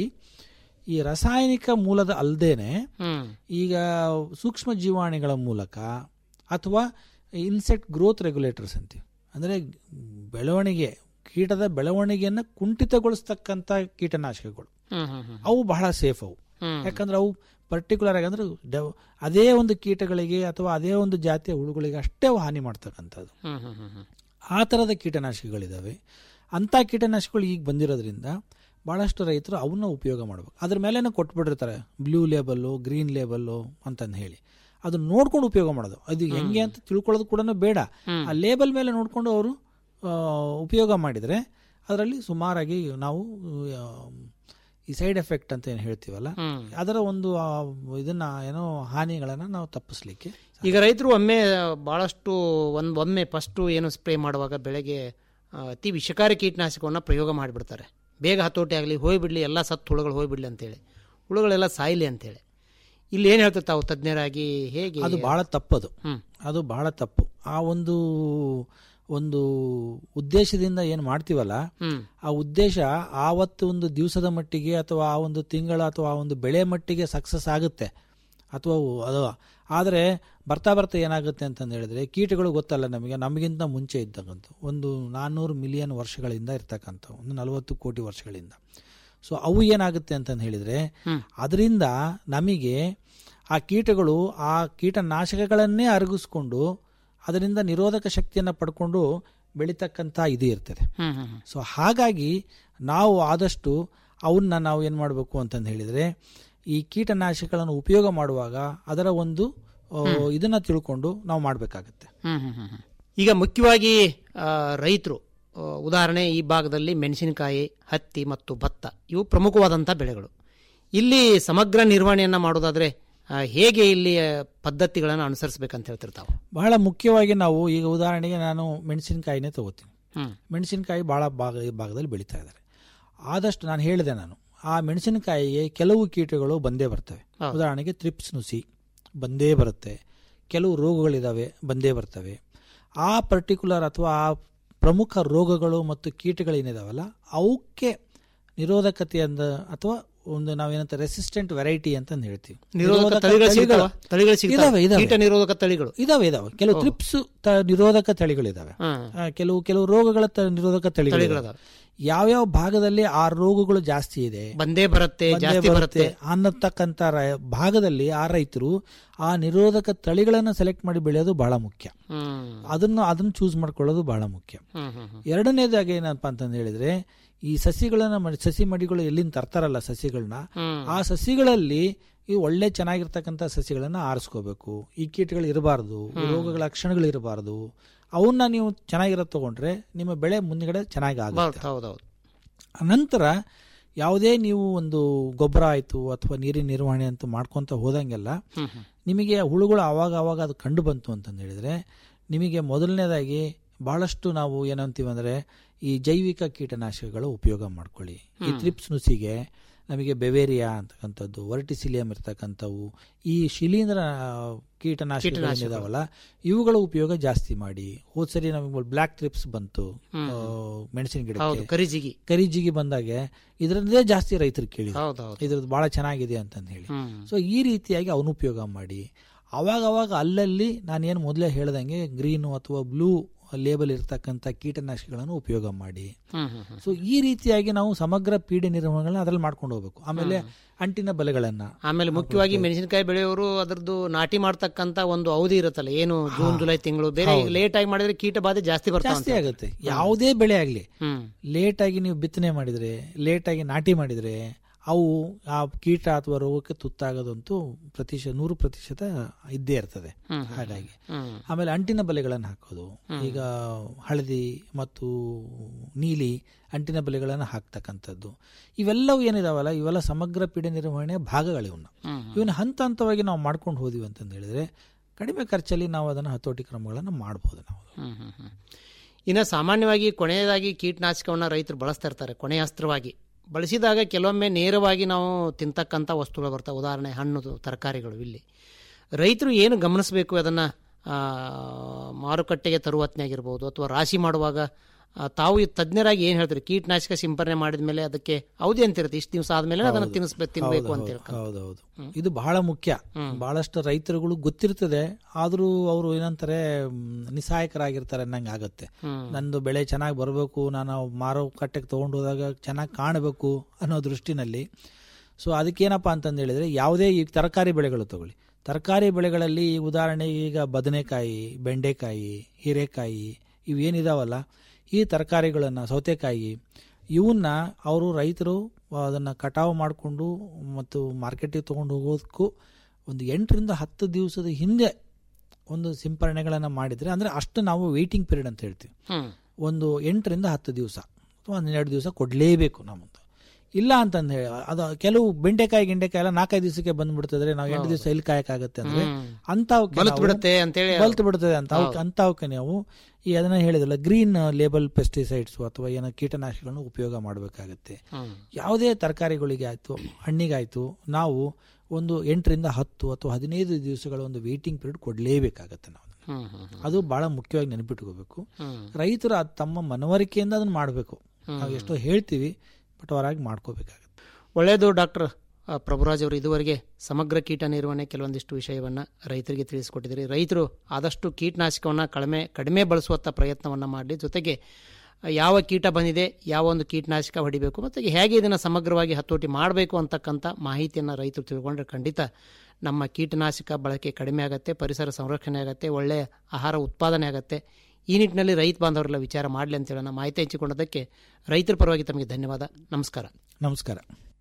ಈ ರಾಸಾಯನಿಕ ಮೂಲದ ಅಲ್ಲದೇನೆ ಹ್ಮ್ ಈಗ ಸೂಕ್ಷ್ಮ ಜೀವಾಣುಗಳ ಮೂಲಕ ಅಥವಾ ಇನ್ಸೆಕ್ಟ್ ಗ್ರೋತ್ ರೆಗ್ಯುಲೇಟರ್ಸ್ ಅಂತೀವಿ ಅಂದರೆ ಬೆಳವಣಿಗೆ ಕೀಟದ ಬೆಳವಣಿಗೆಯನ್ನು ಕುಂಠಿತಗೊಳಿಸ್ತಕ್ಕಂಥ ಕೀಟನಾಶಕಗಳು ಹ್ಮ್ ಹ್ಮ್ ಹ್ಮ್ ಅವು ಬಹಳ ಸೇಫ್ ಅವು ಹ್ಮ್. ಯಾಕಂದ್ರೆ ಅವು ಪರ್ಟಿಕ್ಯುಲರ್ ಆಗಿ ಅಂದ್ರೆ ಡೆವ್- ಅದೇ ಒಂದು ಕೀಟಗಳಿಗೆ ಅಥವಾ ಅದೇ ಒಂದು ಜಾತಿಯ ಹುಳುಗಳಿಗೆ ಅಷ್ಟೇ ಅವು ಹಾನಿ ಮಾಡ್ತಕ್ಕಂಥದ್ದು ಹ್ಮ್ ಹ್ಮ್ ಹ್ಮ್ ಹ್ಮ್ ಆ ಥರದ ಕೀಟನಾಶಕಗಳಿದ್ದಾವೆ ಅಂಥ ಕೀಟನಾಶಕಗಳು ಈಗ ಬಂದಿರೋದ್ರಿಂದ ಭಾಳಷ್ಟು ರೈತರು ಅವನ್ನ ಉಪಯೋಗ ಮಾಡಬೇಕು ಅದ್ರ ಮೇಲೇನೆ ಕೊಟ್ಬಿಟ್ಟಿರ್ತಾರೆ ಬ್ಲೂ ಲೇಬಲ್ಲು ಗ್ರೀನ್ ಲೇಬಲ್ಲು ಅಂತಂದು ಹೇಳಿ ಅದು ನೋಡ್ಕೊಂಡು ಉಪಯೋಗ ಮಾಡೋದು ಅದು ಹೆಂಗೆ ಅಂತ ತಿಳ್ಕೊಳ್ಳೋದು ಕೂಡ ಬೇಡ ಆ ಲೇಬಲ್ ಮೇಲೆ ನೋಡ್ಕೊಂಡು ಅವರು ಉಪಯೋಗ ಮಾಡಿದರೆ ಅದರಲ್ಲಿ ಸುಮಾರಾಗಿ ನಾವು ಆ, ಈ ಸೈಡ್ ಎಫೆಕ್ಟ್ ಅಂತ ಏನು ಹೇಳ್ತೀವಲ್ಲ ಅದರ ಒಂದು ಆ, ಇದನ್ನ ಏನೋ ಹಾನಿಗಳನ್ನು ನಾವು ತಪ್ಪಿಸ್ಲಿಕ್ಕೆ ಈಗ ರೈತರು ಒಮ್ಮೆ ಬಹಳಷ್ಟು ಒಂದು ಒಮ್ಮೆ ಫಸ್ಟು ಏನು ಸ್ಪ್ರೇ ಮಾಡುವಾಗ ಬೆಳೆಗೆ ಆ, ಅತಿ ವಿಷಕಾರಿ ಕೀಟನಾಶಕವನ್ನು ಪ್ರಯೋಗ ಮಾಡಿಬಿಡ್ತಾರೆ ಬೇಗ ಹತೋಟಿ ಆಗಲಿ ಹೋಗ್ಬಿಡ್ಲಿ ಎಲ್ಲ ಸತ್ತು ಹುಳುಗಳು ಹೋಗ್ಬಿಡ್ಲಿ ಅಂತೇಳಿ ಹುಳುಗಳೆಲ್ಲ ಸಾಯ್ಲಿ ಅಂತೇಳಿ ಇಲ್ಲಿ ಏನು ಹೇಳ್ತಾರೆ ತಾವು ತಜ್ಞರಾಗಿ ಹೇಗೆ ಅದು ಬಹಳ ತಪ್ಪದು ಹ್ಮ್. ಅದು ಬಹಳ ತಪ್ಪು ಆ ಒಂದು ಒಂದು ಉದ್ದೇಶದಿಂದ ಏನು ಮಾಡ್ತೀವಲ್ಲ ಹ್ಮ್ ಆ ಉದ್ದೇಶ ಆವತ್ತು ಒಂದು ದಿವಸದ ಮಟ್ಟಿಗೆ ಅಥವಾ ಆ ಒಂದು ತಿಂಗಳ ಅಥವಾ ಆ ಒಂದು ಬೆಳೆ ಮಟ್ಟಿಗೆ ಸಕ್ಸಸ್ ಆಗುತ್ತೆ ಅಥವಾ ಅವು- ಅದು ಆದರೆ ಬರ್ತಾ ಬರ್ತಾ ಏನಾಗುತ್ತೆ ಅಂತಂದು ಹೇಳಿದ್ರೆ ಕೀಟಗಳು ಗೊತ್ತಲ್ಲ ನಮಗೆ ನಮಗಿಂತ ಮುಂಚೆ ಇದ್ದಕ್ಕಂಥ ಒಂದು ನಾನ್ನೂರು ಮಿಲಿಯನ್ ವರ್ಷಗಳಿಂದ ಇರ್ತಕ್ಕಂಥ ಒಂದು ನಲವತ್ತು ಕೋಟಿ ವರ್ಷಗಳಿಂದ ಸೊ ಅವು ಏನಾಗುತ್ತೆ ಅಂತಂದು ಹೇಳಿದ್ರೆ ಅದರಿಂದ ನಮಗೆ ಆ ಕೀಟಗಳು ಆ ಕೀಟನಾಶಕಗಳನ್ನೇ ಅರಗಿಸ್ಕೊಂಡು ಅದರಿಂದ ನಿರೋಧಕ ಶಕ್ತಿಯನ್ನು ಪಡ್ಕೊಂಡು ಬೆಳೀತಕ್ಕಂಥ ಇದು ಇರ್ತದೆ ಹ್ಮ್ ಹ್ಮ್ ಹ್ಮ್. ಸೊ ಹಾಗಾಗಿ ನಾವು ಆದಷ್ಟು ಅವನ್ನ ನಾವು ಏನು ಮಾಡಬೇಕು ಅಂತಂದು ಹೇಳಿದರೆ ಈ ಕೀಟನಾಶಕಗಳನ್ನು ಉಪಯೋಗ ಮಾಡುವಾಗ ಅದರ ಒಂದು ಇದನ್ನು ತಿಳ್ಕೊಂಡು ನಾವು ಮಾಡಬೇಕಾಗತ್ತೆ ಹ್ಮ್ ಹ್ಮ್ ಹ್ಮ್ ಹ್ಮ್. ಈಗ ಮುಖ್ಯವಾಗಿ ರೈತರು ಉದಾಹರಣೆ ಈ ಭಾಗದಲ್ಲಿ ಮೆಣಸಿನಕಾಯಿ ಹತ್ತಿ ಮತ್ತು ಭತ್ತ ಇವು ಪ್ರಮುಖವಾದಂಥ ಬೆಳೆಗಳು ಇಲ್ಲಿ ಸಮಗ್ರ ನಿರ್ವಹಣೆಯನ್ನ ಮಾಡೋದಾದ್ರೆ ಆ, ಹೇಗೆ ಇಲ್ಲಿ ಪದ್ಧತಿಗಳನ್ನು ಅನುಸರಿಸಬೇಕಂತ ಹೇಳ್ತಿರ್ತಾವೆ ಬಹಳ ಮುಖ್ಯವಾಗಿ ನಾವು ಈಗ ಉದಾಹರಣೆಗೆ ನಾನು ಮೆಣಸಿನಕಾಯಿನೇ ತಗೋತೀನಿ ಹ್ಮ್ ಮೆಣಸಿನಕಾಯಿ ಭಾಳ ಭಾಗ ಈ ಭಾಗದಲ್ಲಿ ಬೆಳೀತಾ ಇದ್ದಾರೆ ಆದಷ್ಟು ನಾನು ಹೇಳಿದೆ ನಾನು ಆ ಮೆಣಸಿನಕಾಯಿಗೆ ಕೆಲವು ಕೀಟಗಳು ಬಂದೇ ಬರ್ತವೆ ಹೌದು. ಉದಾಹರಣೆಗೆ ತ್ರಿಪ್ಸ್ ನುಸಿ ಬಂದೇ ಬರುತ್ತೆ ಕೆಲವು ರೋಗಗಳಿದಾವೆ ಬಂದೇ ಬರ್ತವೆ ಆ ಪರ್ಟಿಕ್ಯುಲರ್ ಅಥವಾ ಆ ಪ್ರಮುಖ ರೋಗಗಳು ಮತ್ತು ಕೀಟಗಳೇನಿದಾವಲ್ಲ ಅವಕ್ಕೆ ನಿರೋಧಕತೆಯಿಂದ ಅಥವಾ ಒಂದು ನಾವೇನಂತ ರೆಸಿಸ್ಟೆಂಟ್ ವೆರೈಟಿ ಅಂತಂದು ಹೇಳ್ತೀವಿ ನಿರೋಧಕ ನಿರೋಧಕ ತಳಿಗಳು ಸಿಗ್ತಾವ ತಳಿಗಳು- ತಳಿಗಳು ಸಿಗ್ತಾವ ಇದಾವೆ, ಇದಾವೆ. ಕೀಟ ನಿರೋಧಕ ತಳಿಗಳು ಇದಾವೆ ಇದಾವೆ ಕೆಲವು ತ್ರಿಪ್ಸ್ ತ- ನಿರೋಧಕ ತಳಿಗಳಿದಾವೆ ಹ್ಮ್. ಆ, ಕೆಲವು ಕೆಲವು ರೋಗಗಳ ತ- ನಿರೋಧಕ ತಳಿಗಳಿದಾವೆ ತಳಿಗಳಿದಾವೆ. ಯಾವ್ಯಾವ ಭಾಗದಲ್ಲಿ ಆ ರೋಗಗಳು ಜಾಸ್ತಿ ಇದೆ ಬಂದೇ ಬರುತ್ತೆ ಬಂದೇ ಜಾಸ್ತಿ ಬರುತ್ತೆ ಅನ್ನತಕ್ಕಂಥ ರ- ಭಾಗದಲ್ಲಿ ಆ ರೈತರು ಆ ನಿರೋಧಕ ತಳಿಗಳನ್ನು ಸೆಲೆಕ್ಟ್ ಮಾಡಿ ಬೆಳೆಯೋದು ಬಹಳ ಮುಖ್ಯ ಹ್ಮ್ ಅದನ್ನು ಅದನ್ನು ಚೂಸ್ ಮಾಡ್ಕೊಳ್ಳೋದು ಬಹಳ ಮುಖ್ಯ ಹ್ಮ್ ಹ್ಮ್ ಹ್ಮ್. ಎರಡನೇದಾಗಿ ಏನಪ್ಪಾ ಅಂತಂದು ಹೇಳಿದ್ರೆ ಈ ಸಸಿಗಳನ್ನ ಮಾಡಿ ಸಸಿ ಮಡಿಗಳು ಎಲ್ಲಿಂದ ತರ್ತಾರಲ್ಲ ಸಸಿಗಳನ್ನ ಹ್ಮ್. ಆ ಸಸಿಗಳಲ್ಲಿ ಈ ಒಳ್ಳೆ ಚೆನ್ನಾಗಿರ್ತಕ್ಕಂಥ ಸಸಿಗಳನ್ನ ಆರಿಸ್ಕೋಬೇಕು ಈ ಕೀಟಗಳು ಇರಬಾರ್ದು ರೋಗಗಳ ಲಕ್ಷಣಗಳು ಇರಬಾರ್ದು ಅವನ್ನ ನೀವು ಚೆನ್ನಾಗಿರೋದು ತಗೊಂಡ್ರೆ ನಿಮ್ಮ ಬೆಳೆ ಮುಂದ್ಗಡೆ ಚೆನ್ನಾಗಿ ಆಗುತ್ತೆ ಹೌದು ಹೌದೌದು ನಂತರ ಯಾವುದೇ ನೀವು ಒಂದು ಗೊಬ್ಬರ ಆಯಿತು ಅಥವಾ ನೀರಿನ ನಿರ್ವಹಣೆ ಅಂತ ಮಾಡ್ಕೊತ ಹೋದಂಗೆಲ್ಲ ಹ್ಮ್ ಹ್ಮ್. ನಿಮಗೆ ಹುಳುಗಳು ಆವಾಗ ಆವಾಗ ಅದು ಕಂಡು ಬಂತು ಅಂತಂದು ಹೇಳಿದ್ರೆ ನಿಮಗೆ ಮೊದಲನೇದಾಗಿ ಬಹಳಷ್ಟು ನಾವು ಏನಂತೀವಿ ಅಂದರೆ ಈ ಜೈವಿಕ ಕೀಟನಾಶಕಗಳು ಉಪಯೋಗ ಮಾಡ್ಕೊಳ್ಳಿ ಈ ತ್ರಿಪ್ಸ್ ನುಸಿಗೆ ನಮಗೆ ಬೆವೇರಿಯಾ ಅಂತಕ್ಕಂಥದ್ದು ವರ್ಟಿಸಿಲಿಯಂ ಇರ್ತಕ್ಕಂಥವು ಈ ಶಿಲೀಂಧ್ರ ಕೀಟನಾಶಕಗಳೇನಿದಾವಲ್ಲ ಇವುಗಳ ಉಪಯೋಗ ಜಾಸ್ತಿ ಮಾಡಿ ಹೋದ್ ಸರಿ ನಮಗೆ ಬ್ಲ್ಯಾಕ್ ಟ್ರಿಪ್ಸ್ ಬಂತು ಆ, ಮೆಣಸಿನ ಹೌದು ಗಿಡಕ್ಕೆ ಕರಿಜಿಗಿ ಕರಿಜಿಗಿ ಬಂದಾಗೆ ಇದರದ್ದೇ ಜಾಸ್ತಿ ರೈತರು ಕೇಳಿ ಹೌದು ಹೌದು ಇದ್ರದ್ದು ಬಹಳ ಚೆನ್ನಾಗಿದೆ ಅಂತಂದು ಹೇಳಿ ಹ್ಮ್ ಸೊ ಈ ರೀತಿಯಾಗಿ ಅವನು ಉಪಯೋಗ ಮಾಡಿ ಅವಾಗ ಅವಾಗ ಅಲ್ಲಲ್ಲಿ ನಾನೇನು ಮೊದಲೇ ಹೇಳ್ದಂಗೆ ಗ್ರೀನು ಅಥವಾ ಬ್ಲೂ ಲೇಬಲ್ ಇರ್ತಕ್ಕಂಥ ಕೀಟನಾಶಕಗಳನ್ನು ಉಪಯೋಗ ಮಾಡಿ ಹ್ಮ್ ಹ್ಮ್ ಹ್ಮ್. ಸೊ ಈ ರೀತಿಯಾಗಿ ನಾವು ಸಮಗ್ರ ಪೀಡೆ ನಿರ್ವಹಣೆಗಳನ್ನ ಅದ್ರಲ್ಲಿ ಮಾಡ್ಕೊಂಡು ಹೋಗ್ಬೇಕು ಆಮೇಲೆ ಅಂಟಿನ ಬಲೆಗಳನ್ನ ಆಮೇಲೆ ಮುಖ್ಯವಾಗಿ ಮೆಣಸಿನಕಾಯಿ ಬೆಳೆಯೋರು ಅದರದ್ದು ನಾಟಿ ಮಾಡ್ತಕ್ಕಂತ ಒಂದು ಅವಧಿ ಇರುತ್ತಲ್ಲ ಏನು ಜೂನ್ ಜುಲೈ ತಿಂಗಳು ಬೇರೆ ಲೇಟ್ ಆಗಿ ಮಾಡಿದ್ರೆ ಕೀಟ ಬಾಧೆ ಜಾಸ್ತಿ ಬರ್ತಾವ ಜಾಸ್ತಿ ಆಗುತ್ತೆ ಯಾವುದೇ ಬೆಳೆ ಆಗಲಿ ಹ್ಮ್ ಲೇಟಾಗಿ ನೀವು ಬಿತ್ತನೆ ಮಾಡಿದ್ರೆ ಲೇಟಾಗಿ ನಾಟಿ ಮಾಡಿದ್ರೆ ಅವು ಆ ಕೀಟ ಅಥವಾ ರೋಗಕ್ಕೆ ತುತ್ತಾಗೋದಂತೂ ಪ್ರತಿಶತ ನೂರು ಪ್ರತಿಶತ ಇದ್ದೇ ಇರ್ತದೆ ಹ್ಮ್. ಹಾಗಾಗಿ ಹ್ಮ್ ಆಮೇಲೆ ಅಂಟಿನ ಬಲೆಗಳನ್ನು ಹಾಕೋದು ಈಗ ಹಳದಿ ಮತ್ತು ನೀಲಿ ಅಂಟಿನ ಬಲೆಗಳನ್ನು ಹಾಕ್ತಕ್ಕಂಥದ್ದು ಇವೆಲ್ಲವೂ ಏನಿದಾವಲ್ಲ ಇವೆಲ್ಲ ಸಮಗ್ರ ಪೀಡೆ ನಿರ್ವಹಣೆಯ ಭಾಗಗಳಿವನ್ನ ಹ್ಮ್. ಇವನ್ನ ಹಂತ ಹಂತವಾಗಿ ನಾವು ಮಾಡ್ಕೊಂಡು ಹೋದಿವಿ ಅಂತಂದು ಹೇಳಿದ್ರೆ ಕಡಿಮೆ ಖರ್ಚಲ್ಲಿ ನಾವು ಅದನ್ನು ಹತೋಟಿ ಕ್ರಮಗಳನ್ನು ಮಾಡ್ಬೋದು ನಾವು ಹ್ಮ್ ಹ್ಮ್ ಹ್ಮ್. ಇನ್ನು ಸಾಮಾನ್ಯವಾಗಿ ಕೊನೆಯದಾಗಿ ಕೀಟನಾಶಕವನ್ನು ರೈತರು ಬಳಸ್ತಾ ಇರ್ತಾರೆ ಕೊನೆಯ ಅಸ್ತ್ರವಾಗಿ ಬಳಸಿದಾಗ ಕೆಲವೊಮ್ಮೆ ನೇರವಾಗಿ ನಾವು ತಿಂತಕ್ಕಂಥ ವಸ್ತುಗಳು ಬರ್ತಾವೆ ಉದಾಹರಣೆ ಹಣ್ಣು ತರಕಾರಿಗಳು ಇಲ್ಲಿ ರೈತರು ಏನು ಗಮನಿಸಬೇಕು ಅದನ್ನು ಮಾರುಕಟ್ಟೆಗೆ ತರುವ ಹೊತ್ನಾಗಿರ್ಬೋದು ಅಥವಾ ರಾಶಿ ಮಾಡುವಾಗ ಆ, ತಾವು ಈ ತಜ್ಞರಾಗಿ ಏನು ಹೇಳ್ತಾರೆ ಕೀಟನಾಶಕ ಸಿಂಪರಣೆ ಮಾಡಿದ ಮೇಲೆ ಅದಕ್ಕೆ ಅವಧಿ ಅಂತಿರುತ್ತೆ ಇಷ್ಟು ದಿವಸ ಆದ್ಮೇಲೆ ಅದನ್ನು ತಿನ್ನಿಸ್ಬೇಕು ತಿನ್ಬೇಕು ಅಂತ ಹೇಳ್ಕೊಂಡು ಹೌದೌದು ಇದು ಬಹಳ ಮುಖ್ಯ ಬಹಳಷ್ಟು ರೈತರುಗಳು ಗೊತ್ತಿರ್ತದೆ ಆದರೂ ಅವರು ಏನಂತಾರೆ ಮ್, ನಿಸ್ಸಹಾಯಕರಾಗಿರ್ತಾರೆ ಅನ್ನಂಗೆ ಆಗುತ್ತೆ ನಂದು ಬೆಳೆ ಚೆನ್ನಾಗಿ ಬರಬೇಕು ನಾನು ಮಾರುಕಟ್ಟೆಗೆ ತೊಗೊಂಡು ಹೋದಾಗ ಚೆನ್ನಾಗಿ ಕಾಣಬೇಕು ಅನ್ನೋ ದೃಷ್ಟಿನಲ್ಲಿ ಸೊ ಅದಕ್ಕೇನಪ್ಪ ಅಂತಂದು ಹೇಳಿದ್ರೆ ಯಾವುದೇ ಈ ತರಕಾರಿ ಬೆಳೆಗಳು ತಗೊಳ್ಳಿ ತರಕಾರಿ ಬೆಳೆಗಳಲ್ಲಿ ಈ ಉದಾಹರಣೆಗೆ ಈಗ ಬದನೆಕಾಯಿ ಬೆಂಡೆಕಾಯಿ ಹೀರೆಕಾಯಿ ಇವೇನಿದಾವಲ್ಲ ಈ ತರಕಾರಿಗಳನ್ನು ಸೌತೆಕಾಯಿ ಇವನ್ನ ಅವರು ರೈತರು ಅದನ್ನ ಕಟಾವು ಮಾಡಿಕೊಂಡು ಮತ್ತು ಮಾರ್ಕೆಟಿಗೆ ತಗೊಂಡು ಹೋಗೋದಕ್ಕೂ ಒಂದು ಎಂಟರಿಂದ ಹತ್ತು ದಿವಸದ ಹಿಂದೆ ಒಂದು ಸಿಂಪರಣೆಗಳನ್ನು ಮಾಡಿದರೆ ಅಂದರೆ ಅಷ್ಟು ನಾವು ವೇಟಿಂಗ್ ಪೀರಿಯಡ್ ಅಂತ ಹೇಳ್ತೀವಿ ಹ್ಮ್ ಒಂದು ಎಂಟರಿಂದ ಹತ್ತು ದಿವಸ ಅಥವಾ ಹನ್ನೆರಡು ದಿವಸ ಕೊಡಲೇಬೇಕು ನಾವು ಇಲ್ಲ ಅಂತಂದು ಹೇಳಿ ಅದು ಕೆಲವು ಬೆಂಡೆಕಾಯಿ ಗಿಂಡೆಕಾಯಿ ಎಲ್ಲ ನಾಲ್ಕೈದು ದಿವಸಕ್ಕೆ ಬಂದ್ಬಿಡ್ತದ್ರೆ ನಾವು ಎಂಟು ದಿವಸ ಎಲ್ಲಿ ಕಾಯಕ್ಕಾಗತ್ತೆ ಅಂದ್ರೆ ಹ್ಮ್. ಅಂತವಕ್ಕೆ ಬಲತ್ ನಾವು- ಬಿಡುತ್ತೆ ಅಂತೇಳಿ ಬಲ್ತು ಬಿಡ್ತದೆ ಅಂತ ಅವಕ್ಕೆ ಅಂತವಕ್ಕೆ ನಾವು ಈ ಅದನ್ನ ಹೇಳಿದಲ್ಲ ಗ್ರೀನ್ ಲೇಬಲ್ ಪೆಸ್ಟಿಸೈಡ್ಸ್ ಅಥವಾ ಏನೋ ಕೀಟನಾಶಕಗಳನ್ನು ಉಪಯೋಗ ಮಾಡಬೇಕಾಗತ್ತೆ ಹ್ಮ್. ಯಾವುದೇ ತರಕಾರಿಗಳಿಗೆ ಆಯ್ತು ಹಣ್ಣಿಗಾಯ್ತು ನಾವು ಒಂದು ಎಂಟರಿಂದ ಹತ್ತು ಅಥವಾ ಹದಿನೈದು ದಿವಸಗಳ ಒಂದು ವೇಟಿಂಗ್ ಪೀರಿಯಡ್ ಕೊಡಲೇಬೇಕಾಗತ್ತೆ ನಾವು ಹ್ಮ್, ಹ್ಮ್, ಹ್ಮ್. ಅದು ಬಹಳ ಮುಖ್ಯವಾಗಿ ನೆನಪಿಟ್ಕೋಬೇಕು ಹ್ಮ್. ರೈತರು ಅದ್ ತಮ್ಮ ಮನವರಿಕೆಯಿಂದ ಅದನ್ನ ಮಾಡಬೇಕು ನಾವು ಎಷ್ಟೋ ಹೇಳ್ತೀವಿ ಬಟ್ ಅವರಾಗಿ ಮಾಡ್ಕೋಬೇಕಾಗತ್ತೆ ಒಳ್ಳೆಯದು ಡಾಕ್ಟರ್ ಆ, ಪ್ರಭುರಾಜ್ ಅವರು ಇದುವರೆಗೆ ಸಮಗ್ರ ಕೀಟ ನಿರ್ವಹಣೆ ಕೆಲವೊಂದಿಷ್ಟು ವಿಷಯವನ್ನ ರೈತರಿಗೆ ತಿಳಿಸಿಕೊಟ್ಟಿದ್ದೀರಿ ರೈತರು ಆದಷ್ಟು ಕೀಟನಾಶಕವನ್ನ ಕಡಿಮೆ ಕಡಿಮೆ ಬಳಸುವತ್ತ ಪ್ರಯತ್ನವನ್ನ ಮಾಡಲಿ ಜೊತೆಗೆ ಆ, ಯಾವ ಕೀಟ ಬಂದಿದೆ ಯಾವ ಒಂದು ಕೀಟನಾಶಕ ಹೊಡಿಬೇಕು ಮತ್ತು ಹೇಗೆ ಇದನ್ನು ಸಮಗ್ರವಾಗಿ ಹತೋಟಿ ಮಾಡಬೇಕು ಅಂತಕ್ಕಂಥ ಮಾಹಿತಿಯನ್ನು ರೈತರು ತಿಳ್ಕೊಂಡ್ರೆ ಖಂಡಿತ ನಮ್ಮ ಕೀಟನಾಶಕ ಬಳಕೆ ಕಡಿಮೆ ಆಗುತ್ತೆ ಪರಿಸರ ಸಂರಕ್ಷಣೆ ಆಗುತ್ತೆ ಒಳ್ಳೆಯ ಆಹಾರ ಉತ್ಪಾದನೆ ಆಗುತ್ತೆ ಈ ನಿಟ್ಟಿನಲ್ಲಿ ರೈತ ಬಾಂಧವರೆಲ್ಲ ವಿಚಾರ ಮಾಡಲಿ ಅಂತ ಹೇಳೋಣ ಮಾಹಿತಿ ಹಂಚಿಕೊಂಡದಕ್ಕೆ ರೈತರ ಪರವಾಗಿ ತಮಗೆ ಧನ್ಯವಾದ ನಮಸ್ಕಾರ ನಮಸ್ಕಾರ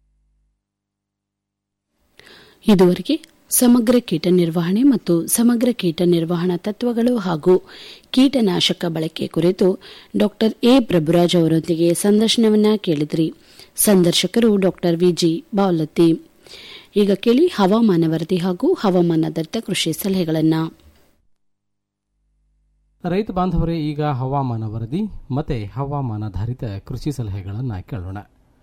ಇದುವರೆಗೆ ಸಮಗ್ರ ಕೀಟ ನಿರ್ವಹಣೆ ಮತ್ತು ಸಮಗ್ರ ಕೀಟ ನಿರ್ವಹಣಾ ತತ್ವಗಳು ಹಾಗೂ ಕೀಟನಾಶಕ ಬಳಕೆ ಕುರಿತು ಡಾಕ್ಟರ್ ಎ ಪ್ರಭುರಾಜ್ ಅವರೊಂದಿಗೆ ಸಂದರ್ಶನವನ್ನ ಕೇಳಿದ್ರಿ ಸಂದರ್ಶಕರು ಡಾಕ್ಟರ್ ವಿಜಿ ಬಾವಲತ್ತಿ ಈಗ ಕೇಳಿ ಹವಾಮಾನ ವರದಿ ಹಾಗೂ ಹವಾಮಾನಾಧಾರಿತ ಕೃಷಿ ಸಲಹೆಗಳನ್ನು ರೈತ ಬಾಂಧವರೇ ಈಗ ಹವಾಮಾನ ವರದಿ ಮತ್ತೆ ಹವಾಮಾನಾಧಾರಿತ ಕೃಷಿ ಸಲಹೆಗಳನ್ನು ಕೇಳೋಣ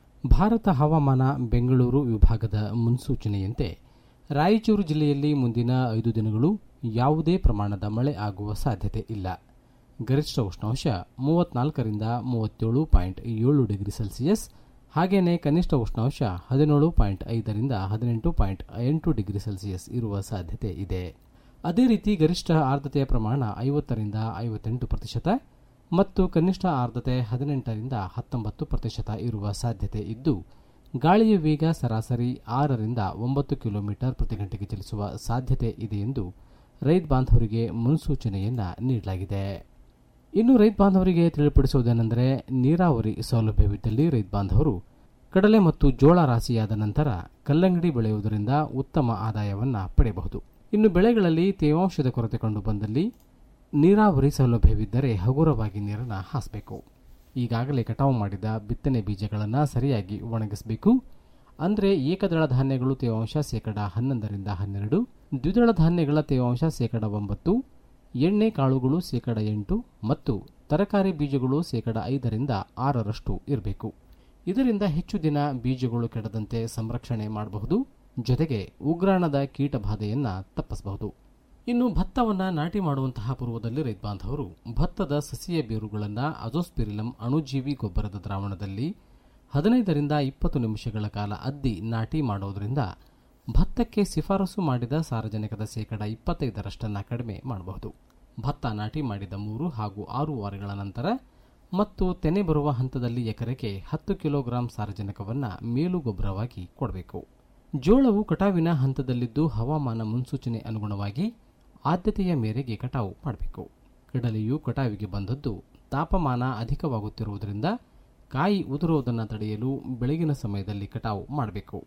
ಭಾರತ ಹವಾಮಾನ ಬೆಂಗಳೂರು ವಿಭಾಗದ ಮುನ್ಸೂಚನೆಯಂತೆ ರಾಯಚೂರು ಜಿಲ್ಲೆಯಲ್ಲಿ ಮುಂದಿನ ಐದು ದಿನಗಳು ಯಾವುದೇ ಪ್ರಮಾಣದ ಮಳೆ ಆಗುವ ಸಾಧ್ಯತೆ ಇಲ್ಲ ಗರಿಷ್ಠ ಉಷ್ಣಾಂಶ ಮೂವತ್ನಾಲ್ಕರಿಂದ ಮೂವತ್ತೇಳು ಪಾಯಿಂಟ್ ಏಳು ಡಿಗ್ರಿ ಸೆಲ್ಸಿಯಸ್ ಹಾಗೆಯೇ ಕನಿಷ್ಠ ಉಷ್ಣಾಂಶ ಹದಿನೇಳು ಪಾಯಿಂಟ್ ಐದರಿಂದ ಹದಿನೆಂಟು ಪಾಯಿಂಟ್ ಎಂಟು ಡಿಗ್ರಿ ಸೆಲ್ಸಿಯಸ್ ಇರುವ ಸಾಧ್ಯತೆ ಇದೆ ಅದೇ ರೀತಿ ಗರಿಷ್ಠ ಆರ್ದ್ರತೆಯ ಪ್ರಮಾಣ ಐವತ್ತರಿಂದ ಐವತ್ತೆಂಟು ಪ್ರತಿಶತ ಮತ್ತು ಕನಿಷ್ಠ ಆರ್ದ್ರತೆ ಹದಿನೆಂಟರಿಂದ ಹತ್ತೊಂಬತ್ತು ಪ್ರತಿಶತ ಇರುವ ಸಾಧ್ಯತೆ ಇದ್ದು ಗಾಳಿಯ ವೇಗ ಸರಾಸರಿ ಆರರಿಂದ ಒಂಬತ್ತು ಕಿಲೋಮೀಟರ್ ಪ್ರತಿ ಗಂಟೆಗೆ ಚಲಿಸುವ ಸಾಧ್ಯತೆ ಇದೆ ಎಂದು ರೈತ ಬಾಂಧವರಿಗೆ ಮುನ್ಸೂಚನೆಯನ್ನ ನೀಡಲಾಗಿದೆ ಇನ್ನು ರೈತ ಬಾಂಧವರಿಗೆ ತಿಳಿಪಡಿಸುವುದೇನೆಂದರೆ ನೀರಾವರಿ ಸೌಲಭ್ಯವಿದ್ದಲ್ಲಿ ರೈತ ಬಾಂಧವರು ಕಡಲೆ ಮತ್ತು ಜೋಳ ರಾಶಿಯಾದ ನಂತರ ಕಲ್ಲಂಗಡಿ ಬೆಳೆಯುವುದರಿಂದ ಉತ್ತಮ ಆದಾಯವನ್ನು ಪಡೆಯಬಹುದು ಇನ್ನು ಬೆಳೆಗಳಲ್ಲಿ ತೇವಾಂಶದ ಕೊರತೆ ಕಂಡು ಬಂದಲ್ಲಿ ನೀರಾವರಿ ಸೌಲಭ್ಯವಿದ್ದರೆ ಹಗುರವಾಗಿ ನೀರನ್ನು ಹಾಸಬೇಕು ಈಗಾಗಲೇ ಕಟಾವು ಮಾಡಿದ ಬಿತ್ತನೆ ಬೀಜಗಳನ್ನು ಸರಿಯಾಗಿ ಒಣಗಿಸಬೇಕು ಅಂದರೆ ಏಕದಳ ಧಾನ್ಯಗಳು ತೇವಾಂಶ ಶೇಕಡ ಹನ್ನೊಂದರಿಂದ ಹನ್ನೆರಡು ದ್ವಿದಳ ಧಾನ್ಯಗಳ ತೇವಾಂಶ ಶೇಕಡ ಒಂಬತ್ತು ಎಣ್ಣೆ ಕಾಳುಗಳು ಶೇಕಡ ಎಂಟು ಮತ್ತು ತರಕಾರಿ ಬೀಜಗಳು ಶೇಕಡ ಐದರಿಂದ ಆರರಷ್ಟು ಇರಬೇಕು ಇದರಿಂದ ಹೆಚ್ಚು ದಿನ ಬೀಜಗಳು ಕೆಡದಂತೆ ಸಂರಕ್ಷಣೆ ಮಾಡಬಹುದು ಜೊತೆಗೆ ಉಗ್ರಾಣದ ಕೀಟ ಬಾಧೆಯನ್ನ ತಪ್ಪಿಸಬಹುದು ಇನ್ನು ಭತ್ತವನ್ನ ನಾಟಿ ಮಾಡುವಂತಹ ಪೂರ್ವದಲ್ಲಿ ರೈತ ಬಾಂಧವರು ಭತ್ತದ ಸಸಿಯ ಬೇರುಗಳನ್ನು ಅಜೋಸ್ಪಿರಿಲಂ ಅಣುಜೀವಿ ಗೊಬ್ಬರದ ದ್ರಾವಣದಲ್ಲಿ ಹದಿನೈದರಿಂದ ಇಪ್ಪತ್ತು ನಿಮಿಷಗಳ ಕಾಲ ಅದ್ದಿ ನಾಟಿ ಮಾಡೋದರಿಂದ ಭತ್ತಕ್ಕೆ ಶಿಫಾರಸು ಮಾಡಿದ ಸಾರಜನಕದ ಶೇಕಡ ಇಪ್ಪತ್ತೈದರಷ್ಟನ್ನು ಕಡಿಮೆ ಮಾಡಬಹುದು ಭತ್ತ ನಾಟಿ ಮಾಡಿದ ಮೂರು ಹಾಗೂ ಆರು ವಾರಗಳ ನಂತರ ಮತ್ತು ತೆನೆ ಬರುವ ಹಂತದಲ್ಲಿ ಎಕರೆಗೆ ಹತ್ತು ಕಿಲೋಗ್ರಾಂ ಸಾರಜನಕವನ್ನು ಮೇಲು ಗೊಬ್ಬರವಾಗಿ ಕೊಡಬೇಕು ಜೋಳವು ಕಟಾವಿನ ಹಂತದಲ್ಲಿದ್ದು ಹವಾಮಾನ ಮುನ್ಸೂಚನೆ ಅನುಗುಣವಾಗಿ ಆದ್ಯತೆಯ ಮೇರೆಗೆ ಕಟಾವು ಮಾಡಬೇಕು ಕಡಲೆಯು ಕಟಾವಿಗೆ ಬಂದದ್ದು ತಾಪಮಾನ ಅಧಿಕವಾಗುತ್ತಿರುವುದರಿಂದ ಕಾಯಿ ಉದುರುವುದನ್ನು ತಡೆಯಲು ಬೆಳಗಿನ ಸಮಯದಲ್ಲಿ ಕಟಾವು ಮಾಡಬೇಕು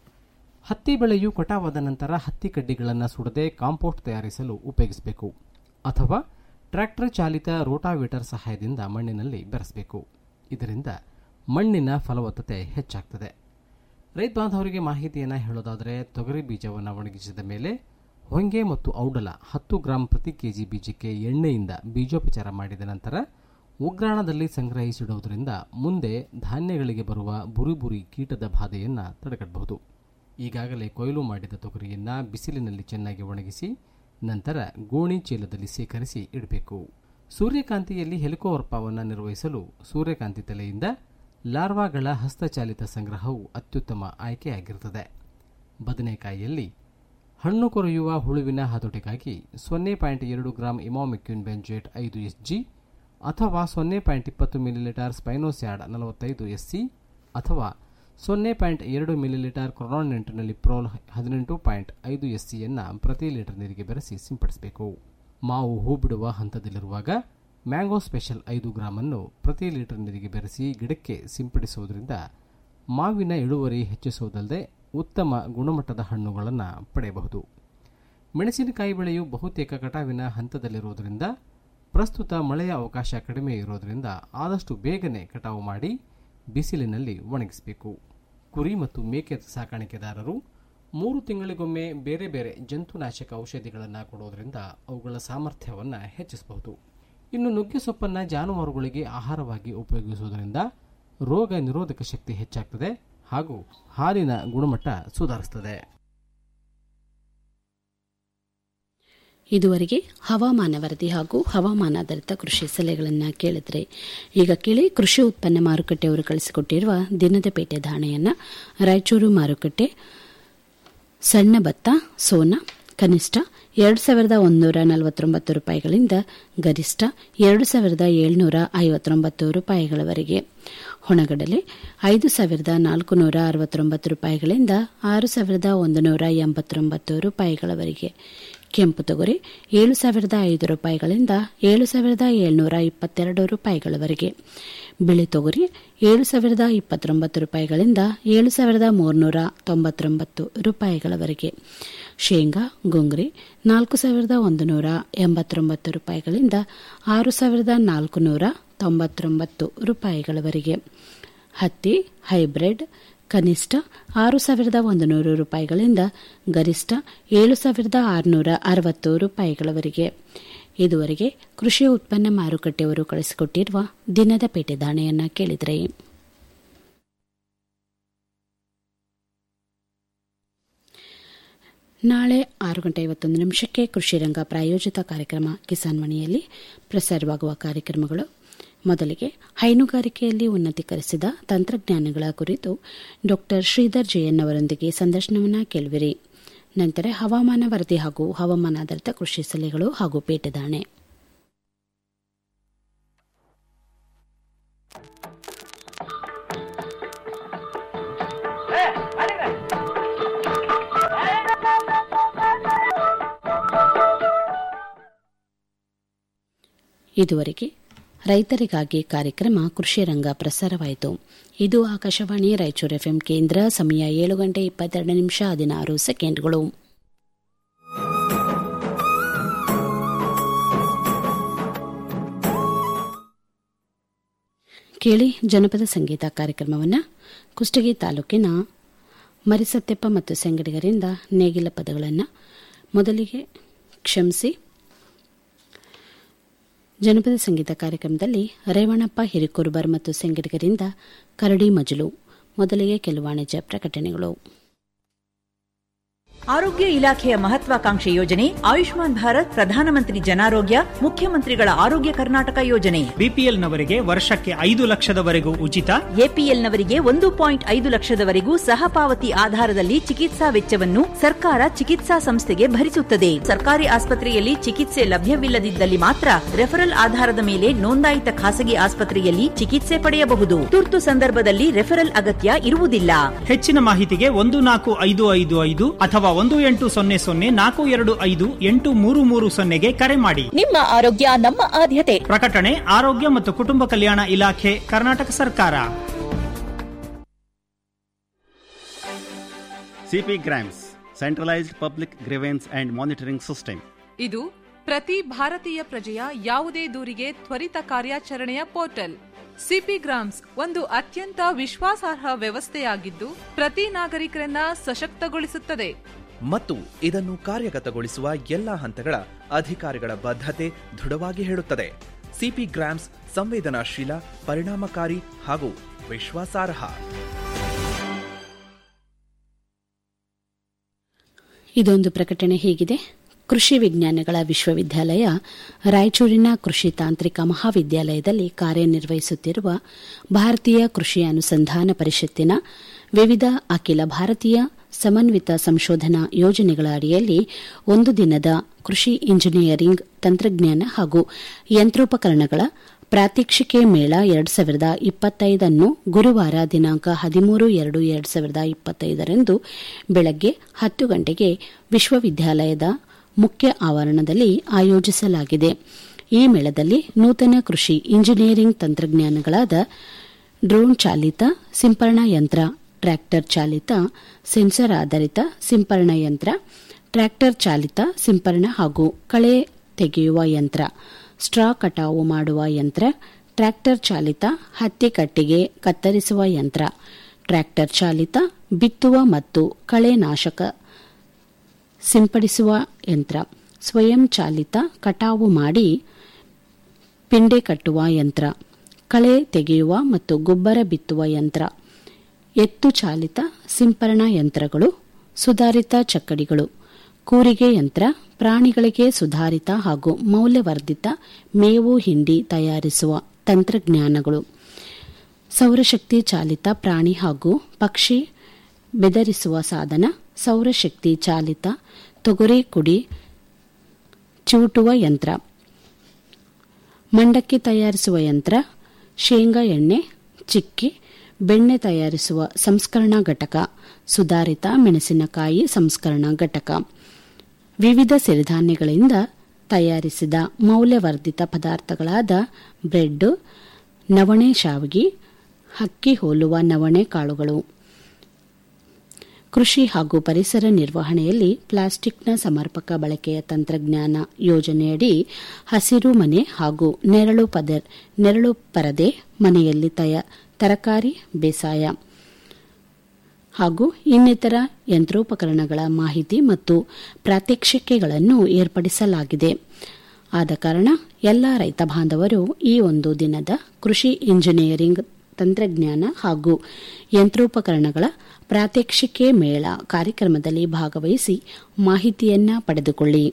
ಹತ್ತಿ ಬೆಳೆಯು ಕಟಾವಾದ ನಂತರ ಹತ್ತಿ ಕಡ್ಡಿಗಳನ್ನು ಸುಡದೆ ಕಾಂಪೋಸ್ಟ್ ತಯಾರಿಸಲು ಉಪಯೋಗಿಸಬೇಕು ಅಥವಾ ಟ್ರ್ಯಾಕ್ಟರ್ ಚಾಲಿತ ರೋಟಾವೇಟರ್ ಸಹಾಯದಿಂದ ಮಣ್ಣಿನಲ್ಲಿ ಬೆರೆಸಬೇಕು ಇದರಿಂದ ಮಣ್ಣಿನ ಫಲವತ್ತತೆ ಹೆಚ್ಚಾಗ್ತದೆ ರೈತ ಬಾಂಧವರಿಗೆ ಮಾಹಿತಿಯನ್ನು ಹೇಳೋದಾದರೆ ತೊಗರಿ ಬೀಜವನ್ನು ಒಣಗಿಸಿದ ಮೇಲೆ ಹೊಂಗೆ ಮತ್ತು ಔಡಲ ಹತ್ತು ಗ್ರಾಂ ಪ್ರತಿ ಕೆಜಿ ಬೀಜಕ್ಕೆ ಎಣ್ಣೆಯಿಂದ ಬೀಜೋಪಚಾರ ಮಾಡಿದ ನಂತರ ಉಗ್ರಾಣದಲ್ಲಿ ಸಂಗ್ರಹಿಸಿಡುವುದರಿಂದ ಮುಂದೆ ಧಾನ್ಯಗಳಿಗೆ ಬರುವ ಬುರಿ ಬುರಿ ಕೀಟದ ಬಾಧೆಯನ್ನು ತಡೆಗಟ್ಟಬಹುದು ಈಗಾಗಲೇ ಕೊಯ್ಲು ಮಾಡಿದ ತೊಗರಿಯನ್ನು ಬಿಸಿಲಿನಲ್ಲಿ ಚೆನ್ನಾಗಿ ಒಣಗಿಸಿ ನಂತರ ಗೋಣಿ ಚೀಲದಲ್ಲಿ ಸೇಕರಿಸಿ ಇಡಬೇಕು ಸೂರ್ಯಕಾಂತಿಯಲ್ಲಿ ಹೆಲಿಕೋವರ್ಪವನ್ನು ನಿರ್ವಹಿಸಲು ಸೂರ್ಯಕಾಂತಿ ತಲೆಯಿಂದ ಲಾರ್ವಾಗಳ ಹಸ್ತಚಾಲಿತ ಸಂಗ್ರಹವು ಅತ್ಯುತ್ತಮ ಆಯ್ಕೆಯಾಗಿರುತ್ತದೆ ಬದನೆಕಾಯಿಯಲ್ಲಿ ಹಣ್ಣು ಕೊರೆಯುವ ಹುಳುವಿನ ಹತೋಟಿಗಾಗಿ ಸೊನ್ನೆ ಪಾಯಿಂಟ್ ಎರಡು ಗ್ರಾಂ ಇಮಾಮಿಕ್ಯೂನ್ ಬೆಂಜೇಟ್ ಐದು ಎಸ್ ಜಿ ಅಥವಾ ಸೊನ್ನೆ ಪಾಯಿಂಟ್ ಇಪ್ಪತ್ತು ಮಿಲಿಲೀಟರ್ ಸ್ಪೈನೋಸ್ಯಾಡ್ ನಲವತ್ತೈದು ಎಸ್ ಸಿ ಅಥವಾ ಸೊನ್ನೆ ಪಾಯಿಂಟ್ ಎರಡು ಮಿಲಿಲೀಟರ್ ಕ್ರೊನಾನೆಂಟಿನಲ್ಲಿ ಪ್ರೋಲ್ ಹದಿನೆಂಟು ಪಾಯಿಂಟ್ ಐದು ಎಸ್ ಸಿಯನ್ನು ಪ್ರತಿ ಲೀಟರ್ ನೀರಿಗೆ ಬೆರೆಸಿ ಸಿಂಪಡಿಸಬೇಕು ಮಾವು ಹೂ ಬಿಡುವ ಹಂತದಲ್ಲಿರುವಾಗ ಮ್ಯಾಂಗೋ ಸ್ಪೆಷಲ್ ಐದು ಗ್ರಾಮನ್ನು ಪ್ರತಿ ಲೀಟರ್ ನೀರಿಗೆ ಬೆರೆಸಿ ಗಿಡಕ್ಕೆ ಸಿಂಪಡಿಸುವುದರಿಂದ ಮಾವಿನ ಇಳುವರಿ ಹೆಚ್ಚಿಸುವುದಲ್ಲದೆ ಉತ್ತಮ ಗುಣಮಟ್ಟದ ಹಣ್ಣುಗಳನ್ನು ಪಡೆಯಬಹುದು ಮೆಣಸಿನಕಾಯಿ ಬೆಳೆಯು ಬಹುತೇಕ ಕಟಾವಿನ ಹಂತದಲ್ಲಿರುವುದರಿಂದ ಪ್ರಸ್ತುತ ಮಳೆಯ ಅವಕಾಶ ಕಡಿಮೆ ಇರುವುದರಿಂದ ಆದಷ್ಟು ಬೇಗನೆ ಕಟಾವು ಮಾಡಿ ಬಿಸಿಲಿನಲ್ಲಿ ಒಣಗಿಸಬೇಕು ಕುರಿ ಮತ್ತು ಮೇಕೆ ಸಾಕಾಣಿಕೆದಾರರು ಮೂರು ತಿಂಗಳಿಗೊಮ್ಮೆ ಬೇರೆ ಬೇರೆ ಜಂತುನಾಶಕ ಔಷಧಿಗಳನ್ನು ಕೊಡುವುದರಿಂದ ಅವುಗಳ ಸಾಮರ್ಥ್ಯವನ್ನು ಹೆಚ್ಚಿಸಬಹುದು ಇನ್ನು ನುಗ್ಗೆ ಸೊಪ್ಪನ್ನು ಜಾನುವಾರುಗಳಿಗೆ ಆಹಾರವಾಗಿ ಉಪಯೋಗಿಸುವುದರಿಂದ ರೋಗ ನಿರೋಧಕ ಶಕ್ತಿ ಹೆಚ್ಚಾಗ್ತದೆ ಹಾಗೂ ಹಾಲಿನ ಗುಣಮಟ್ಟ ಸುಧಾರಿಸುತ್ತದೆ ಇದುವರೆಗೆ ಹವಾಮಾನ ವರದಿ ಹಾಗೂ ಹವಾಮಾನಾಧಾರಿತ ಕೃಷಿ ಸಲಹೆಗಳನ್ನು ಕೇಳಿದ್ರೆ ಈಗ ಕೇಳಿ ಕೃಷಿ ಉತ್ಪನ್ನ ಮಾರುಕಟ್ಟೆಯವರು ಕಳಿಸಿಕೊಟ್ಟಿರುವ ದಿನದ ಪೇಟೆ ಧಾಣೆಯನ್ನ ರಾಯಚೂರು ಮಾರುಕಟ್ಟೆ ಸಣ್ಣ ಭತ್ತ ಸೋನಾ ಕನಿಷ್ಠ ಎರಡು ಸಾವಿರದ ಒಂದೂರ ನಲವತ್ತೊಂಬತ್ತು ರೂಪಾಯಿಗಳಿಂದ ಗರಿಷ್ಠ ಎರಡು ಸಾವಿರದ ಏಳ್ನೂರ ಐವತ್ತೊಂಬತ್ತು ರೂಪಾಯಿಗಳವರೆಗೆ ಹೊಣಗಡಲೆ ಐದು ಸಾವಿರದ ನಾಲ್ಕುನೂರ ಅರವತ್ತೊಂಬತ್ತು ರೂಪಾಯಿಗಳಿಂದ ಆರು ಸಾವಿರದ ಒಂದು ನೂರ ಎಂಬತ್ತೊಂಬತ್ತು ರೂಪಾಯಿಗಳವರೆಗೆ ಕೆಂಪು ತೊಗರಿ ಏಳು ಸಾವಿರದ ಐದು ರೂಪಾಯಿಗಳಿಂದ ಏಳು ಸಾವಿರದ ಏಳ್ನೂರ ಇಪ್ಪತ್ತೆರಡು ರೂಪಾಯಿಗಳವರೆಗೆ ಬಿಳಿ ತೊಗರಿ ಏಳು ಸಾವಿರದ ಇಪ್ಪತ್ತೊಂಬತ್ತು ರೂಪಾಯಿಗಳಿಂದ ಏಳು ಸಾವಿರದ ಮೂರುನೂರ ತೊಂಬತ್ತೊಂಬತ್ತು ರೂಪಾಯಿಗಳವರೆಗೆ ಶೇಂಗಾ ಗುಂಗ್ರಿ ನಾಲ್ಕು ಸಾವಿರದ ಒಂದು ನೂರ ಎಂಬತ್ತೊಂಬತ್ತು ರೂಪಾಯಿಗಳಿಂದ ಆರು ಸಾವಿರದ ನಾಲ್ಕುನೂರ ತೊಂಬತ್ತೊಂಬತ್ತು ರೂಪಾಯಿಗಳವರೆಗೆ ಹತ್ತಿ ಹೈಬ್ರಿಡ್ ಕನಿಷ್ಠ ಆರು ಸಾವಿರದ ಒಂದು ನೂರು ರೂಪಾಯಿಗಳಿಂದ ಗರಿಷ್ಠ ಏಳು ಸಾವಿರದ ಆರುನೂರ ಅರವತ್ತು ರೂಪಾಯಿಗಳವರೆಗೆ ಇದುವರೆಗೆ ಕೃಷಿ ಉತ್ಪನ್ನ ಮಾರುಕಟ್ಟೆಯವರು ಕಳಿಸಿಕೊಟ್ಟಿರುವ ದಿನದ ಪೇಟೆ ದಾಣೆಯನ್ನ ಕೇಳಿದರೆ ನಾಳೆ ಆರು ಗಂಟೆ ಐವತ್ತೊಂದು ನಿಮಿಷಕ್ಕೆ ಕೃಷಿ ರಂಗ ಪ್ರಾಯೋಜಿತ ಕಾರ್ಯಕ್ರಮ ಕಿಸಾನ್ ಮಣಿಯಲ್ಲಿ ಪ್ರಸಾರವಾಗುವ ಕಾರ್ಯಕ್ರಮಗಳು ಮೊದಲಿಗೆ ಹೈನುಗಾರಿಕೆಯಲ್ಲಿ ಉನ್ನತೀಕರಿಸಿದ ತಂತ್ರಜ್ಞಾನಗಳ ಕುರಿತು ಡಾ ಶ್ರೀಧರ್ ಜಯನ್ ಅವರೊಂದಿಗೆ ಸಂದರ್ಶನವನ್ನು ಕೇಳುವಿರಿ ನಂತರ ಹವಾಮಾನ ವರದಿ ಹಾಗೂ ಹವಾಮಾನಾಧಾರಿತ ಕೃಷಿ ಸಲಹೆಗಳು ಹಾಗೂ ಪೇಟೆದಾಣೆ ಇದುವರೆಗೆ ರೈತರಿಗಾಗಿ ಕಾರ್ಯಕ್ರಮ ಕೃಷಿ ರಂಗ ಪ್ರಸಾರವಾಯಿತು ಇದು ಆಕಾಶವಾಣಿ ರಾಯಚೂರು ಎಫ್ಎಂ ಕೇಂದ್ರ ಸಮಯ ಏಳು ಗಂಟೆ ಇಪ್ಪತ್ತೆರಡು ನಿಮಿಷ ಹದಿನಾರು ಸೆಕೆಂಡ್ಗಳು ಕೇಳಿ ಜನಪದ ಸಂಗೀತ ಕಾರ್ಯಕ್ರಮವನ್ನು ಕುಷ್ಟಗಿ ತಾಲೂಕಿನ ಮರಿಸತ್ತೆಪ್ಪ ಮತ್ತು ಸಂಗಡಿಗರಿಂದ ನೇಗಿಲ ಪದಗಳನ್ನು ಮೊದಲಿಗೆ ಕ್ಷಮಿಸಿ ಜನಪದ ಸಂಗೀತ ಕಾರ್ಯಕ್ರಮದಲ್ಲಿ ರೇವಣಪ್ಪ ಹಿರಿಕುರುಬರ್ ಮತ್ತು ಸಂಗಡಿಗರಿಂದ ಕರಡಿ ಮಜಲು ಮೊದಲಿಗೆ ಕೆಲವು ವಾಣಿಜ್ಯ ಪ್ರಕಟಣೆಗಳು ಆರೋಗ್ಯ ಇಲಾಖೆಯ ಮಹತ್ವಾಕಾಂಕ್ಷೆ ಯೋಜನೆ ಆಯುಷ್ಮಾನ್ ಭಾರತ್ ಪ್ರಧಾನಮಂತ್ರಿ ಜನಾರೋಗ್ಯ ಮುಖ್ಯಮಂತ್ರಿಗಳ ಆರೋಗ್ಯ ಕರ್ನಾಟಕ ಯೋಜನೆ ಬಿಪಿಎಲ್ನವರಿಗೆ ವರ್ಷಕ್ಕೆ ಐದು ಲಕ್ಷದವರೆಗೂ ಉಚಿತ ಎಪಿಎಲ್ನವರಿಗೆ ಒಂದು ಪಾಯಿಂಟ್ ಐದು ಲಕ್ಷದವರೆಗೂ ಸಹಪಾವತಿ ಆಧಾರದಲ್ಲಿ ಚಿಕಿತ್ಸಾ ವೆಚ್ಚವನ್ನು ಸರ್ಕಾರ ಚಿಕಿತ್ಸಾ ಸಂಸ್ಥೆಗೆ ಭರಿಸುತ್ತದೆ ಸರ್ಕಾರಿ ಆಸ್ಪತ್ರೆಯಲ್ಲಿ ಚಿಕಿತ್ಸೆ ಲಭ್ಯವಿಲ್ಲದಿದ್ದಲ್ಲಿ ಮಾತ್ರ ರೆಫರಲ್ ಆಧಾರದ ಮೇಲೆ ನೋಂದಾಯಿತ ಖಾಸಗಿ ಆಸ್ಪತ್ರೆಯಲ್ಲಿ ಚಿಕಿತ್ಸೆ ಪಡೆಯಬಹುದು ತುರ್ತು ಸಂದರ್ಭದಲ್ಲಿ ರೆಫರಲ್ ಅಗತ್ಯ ಇರುವುದಿಲ್ಲ ಹೆಚ್ಚಿನ ಮಾಹಿತಿಗೆ ಒಂದು ನಾಲ್ಕು ಐದು ಐದು ಐದು ಅಥವಾ ಒಂದು ಎಂಟು ಸೊನ್ನೆ ಸೊನ್ನೆ ನಾಲ್ಕು ಎರಡು ಐದು ಎಂಟು ಮೂರು ಮೂರು ಸೊನ್ನೆಗೆ ಕರೆ ಮಾಡಿ ನಿಮ್ಮ ಆರೋಗ್ಯ ನಮ್ಮ ಆದ್ಯತೆ ಪ್ರಕಟಣೆ ಆರೋಗ್ಯ ಮತ್ತು ಕುಟುಂಬ ಕಲ್ಯಾಣ ಇಲಾಖೆ ಕರ್ನಾಟಕ ಸರ್ಕಾರ C P grams centralized public grievance and monitoring system ಇದು ಪ್ರತಿ ಭಾರತೀಯ ಪ್ರಜೆಯ ಯಾವುದೇ ದೂರಿಗೆ ತ್ವರಿತ ಕಾರ್ಯಾಚರಣೆಯ ಪೋರ್ಟಲ್ ಸಿಪಿ ಗ್ರಾಮ್ಸ್ ಒಂದು ಅತ್ಯಂತ ವಿಶ್ವಾಸಾರ್ಹ ವ್ಯವಸ್ಥೆಯಾಗಿದ್ದು ಪ್ರತಿ ನಾಗರಿಕರನ್ನ ಸಶಕ್ತಗೊಳಿಸುತ್ತದೆ ಮತ್ತು ಇದನ್ನು ಕಾರ್ಯಗತಗೊಳಿಸುವ ಎಲ್ಲಾ ಹಂತಗಳ ಅಧಿಕಾರಿಗಳ ಬದ್ಧತೆ ದೃಢವಾಗಿ ಹೇಳುತ್ತದೆ ಸಿಪಿ ಗ್ರಾಮ್ಸ್ ಸಂವೇದನಾಶೀಲ ಪರಿಣಾಮಕಾರಿ ಹಾಗೂ ವಿಶ್ವಾಸಾರ್ಹ ಇದೊಂದು ಪ್ರಕಟಣೆ ಹೀಗಿದೆ ಕೃಷಿ ವಿಜ್ಞಾನಗಳ ವಿಶ್ವವಿದ್ಯಾಲಯ ರಾಯಚೂರಿನ ಕೃಷಿ ತಾಂತ್ರಿಕ ಮಹಾವಿದ್ಯಾಲಯದಲ್ಲಿ ಕಾರ್ಯನಿರ್ವಹಿಸುತ್ತಿರುವ ಭಾರತೀಯ ಕೃಷಿ ಅನುಸಂಧಾನ ಪರಿಷತ್ತಿನ ವಿವಿಧ ಅಖಿಲ ಭಾರತೀಯ ಸಮನ್ವಿತ ಸಂಶೋಧನಾ ಯೋಜನೆಗಳ ಅಡಿಯಲ್ಲಿ ಒಂದು ದಿನದ ಕೃಷಿ ಇಂಜಿನಿಯರಿಂಗ್ ತಂತ್ರಜ್ಞಾನ ಹಾಗೂ ಯಂತ್ರೋಪಕರಣಗಳ ಪ್ರಾತ್ಯಕ್ಷಿಕೆ ಮೇಳ ಎರಡು ಸಾವಿರದ ಇಪ್ಪತ್ತೈದನ್ನು ಗುರುವಾರ ದಿನಾಂಕ ಹದಿಮೂರು ಎರಡು ಎರಡು ಸಾವಿರದ ಇಪ್ಪತ್ತೈದರಂದು ಬೆಳಗ್ಗೆ ಹತ್ತು ಗಂಟೆಗೆ ವಿಶ್ವವಿದ್ಯಾಲಯದ ಮುಖ್ಯ ಆವರಣದಲ್ಲಿ ಆಯೋಜಿಸಲಾಗಿದೆ ಈ ಮೇಳದಲ್ಲಿ ನೂತನ ಕೃಷಿ ಇಂಜಿನಿಯರಿಂಗ್ ತಂತ್ರಜ್ಞಾನಗಳಾದ ಡ್ರೋನ್ ಚಾಲಿತ ಸಿಂಪರಣಾ ಯಂತ್ರ ಟ್ರ್ಯಾಕ್ಟರ್ ಚಾಲಿತ ಸೆನ್ಸರ್ ಆಧಾರಿತ ಸಿಂಪರಣಾ ಯಂತ್ರ ಟ್ರ್ಯಾಕ್ಟರ್ ಚಾಲಿತ ಸಿಂಪರಣಾ ಹಾಗೂ ಕಳೆ ತೆಗೆಯುವ ಯಂತ್ರ ಸ್ಟ್ರಾ ಕಟಾವು ಮಾಡುವ ಯಂತ್ರ ಟ್ರ್ಯಾಕ್ಟರ್ ಚಾಲಿತ ಹತ್ತಿ ಕಟ್ಟಿಗೆ ಕತ್ತರಿಸುವ ಯಂತ್ರ ಟ್ರ್ಯಾಕ್ಟರ್ ಚಾಲಿತ ಬಿತ್ತುವ ಮತ್ತು ಕಳೆ ನಾಶಕ ಸಿಂಪಡಿಸುವ ಯಂತ್ರ ಸ್ವಯಂ ಚಾಲಿತ ಕಟಾವು ಮಾಡಿ ಪಿಂಡೆ ಕಟ್ಟುವ ಯಂತ್ರ ಕಳೆ ತೆಗೆಯುವ ಮತ್ತು ಗೊಬ್ಬರ ಬಿತ್ತುವ ಯಂತ್ರ ಎತ್ತು ಚಾಲಿತ ಸಿಂಪರಣಾ ಯಂತ್ರಗಳು ಸುಧಾರಿತ ಚಕ್ಕಡಿಗಳು ಕೂರಿಗೆ ಯಂತ್ರ ಪ್ರಾಣಿಗಳಿಗೆ ಸುಧಾರಿತ ಹಾಗೂ ಮೌಲ್ಯವರ್ಧಿತ ಮೇವು ಹಿಂಡಿ ತಯಾರಿಸುವ ತಂತ್ರಜ್ಞಾನಗಳು ಸೌರಶಕ್ತಿ ಚಾಲಿತ ಪ್ರಾಣಿ ಹಾಗೂ ಪಕ್ಷಿ ಬೆದರಿಸುವ ಸಾಧನ ಸೌರಶಕ್ತಿ ಚಾಲಿತ ತೊಗರಿ ಕುಡಿ ಚೂಟುವ ಯಂತ್ರ ಮಂಡಕ್ಕಿ ತಯಾರಿಸುವ ಯಂತ್ರ ಶೇಂಗಾ ಎಣ್ಣೆ ಚಿಕ್ಕಿ ಬೆಣ್ಣೆ ತಯಾರಿಸುವ ಸಂಸ್ಕರಣಾ ಘಟಕ ಸುಧಾರಿತ ಮೆಣಸಿನಕಾಯಿ ಸಂಸ್ಕರಣಾ ಘಟಕ ವಿವಿಧ ಸಿರಿಧಾನ್ಯಗಳಿಂದ ತಯಾರಿಸಿದ ಮೌಲ್ಯವರ್ಧಿತ ಪದಾರ್ಥಗಳಾದ ಬ್ರೆಡ್ ನವಣೆ ಶಾವಿಗೆ ಹಕ್ಕಿ ಹೋಲುವ ನವಣೆ ಕಾಳುಗಳು ಕೃಷಿ ಹಾಗೂ ಪರಿಸರ ನಿರ್ವಹಣೆಯಲ್ಲಿ ಪ್ಲಾಸ್ಟಿಕ್ನ ಸಮರ್ಪಕ ಬಳಕೆಯ ತಂತ್ರಜ್ಞಾನ ಯೋಜನೆಯಡಿ ಹಸಿರು ಮನೆ ಹಾಗೂ ನೆರಳು ಪದ ನೆರಳು ಪರದೆ ಮನೆಯಲ್ಲಿ ತಯ ತರಕಾರಿ ಬೇಸಾಯ ಹಾಗೂ ಇನ್ನಿತರ ಯಂತ್ರೋಪಕರಣಗಳ ಮಾಹಿತಿ ಮತ್ತು ಪ್ರಾತ್ಯಕ್ಷಿಕೆಗಳನ್ನು ಏರ್ಪಡಿಸಲಾಗಿದೆ ಆದ ಕಾರಣ ಎಲ್ಲ ರೈತ ಬಾಂಧವರು ಈ ಒಂದು ದಿನದ ಕೃಷಿ ಇಂಜಿನಿಯರಿಂಗ್ ತಂತ್ರಜ್ಞಾನ ಹಾಗೂ ಯಂತ್ರೋಪಕರಣಗಳ ಪ್ರಾತ್ಯಕ್ಷಿಕೆ ಮೇಳ ಕಾರ್ಯಕ್ರಮದಲ್ಲಿ ಭಾಗವಹಿಸಿ ಮಾಹಿತಿಯನ್ನ ಪಡೆದುಕೊಳ್ಳಿ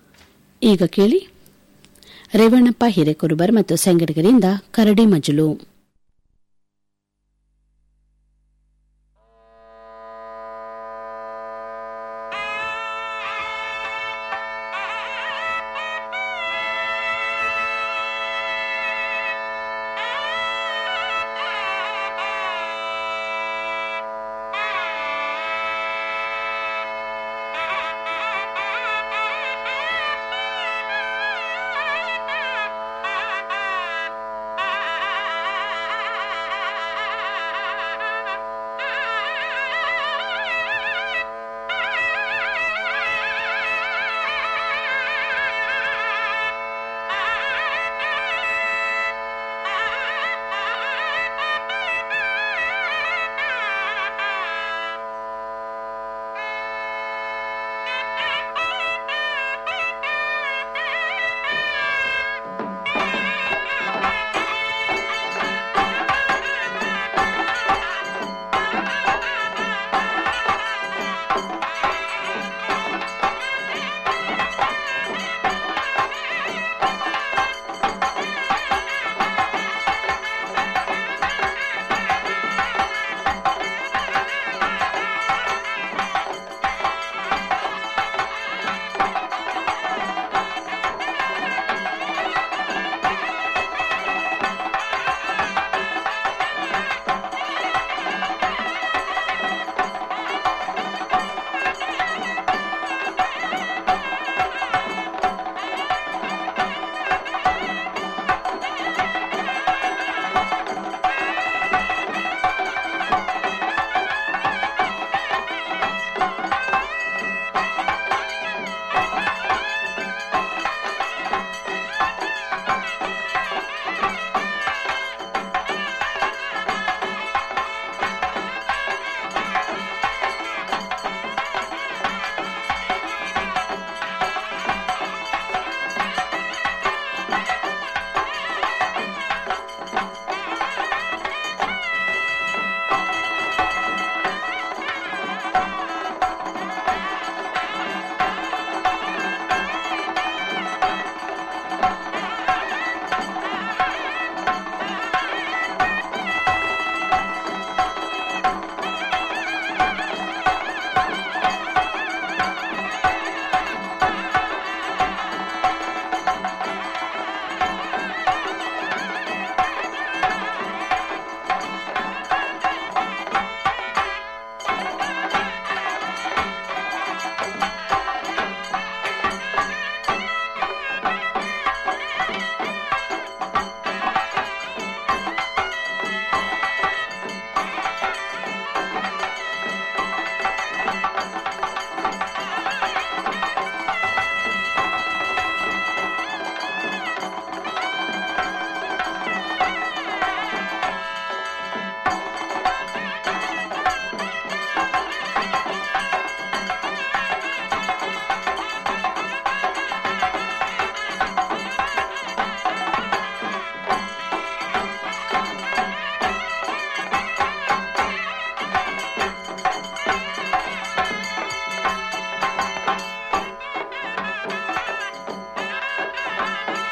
ಈಗ ಕೇಳಿ ರೇವಣ್ಣಪ್ಪ ಹಿರೇಕುರುಬರ್ ಮತ್ತು ಸಂಗಡಿಗರಿಂದ ಕರಡಿ ಮಜಲು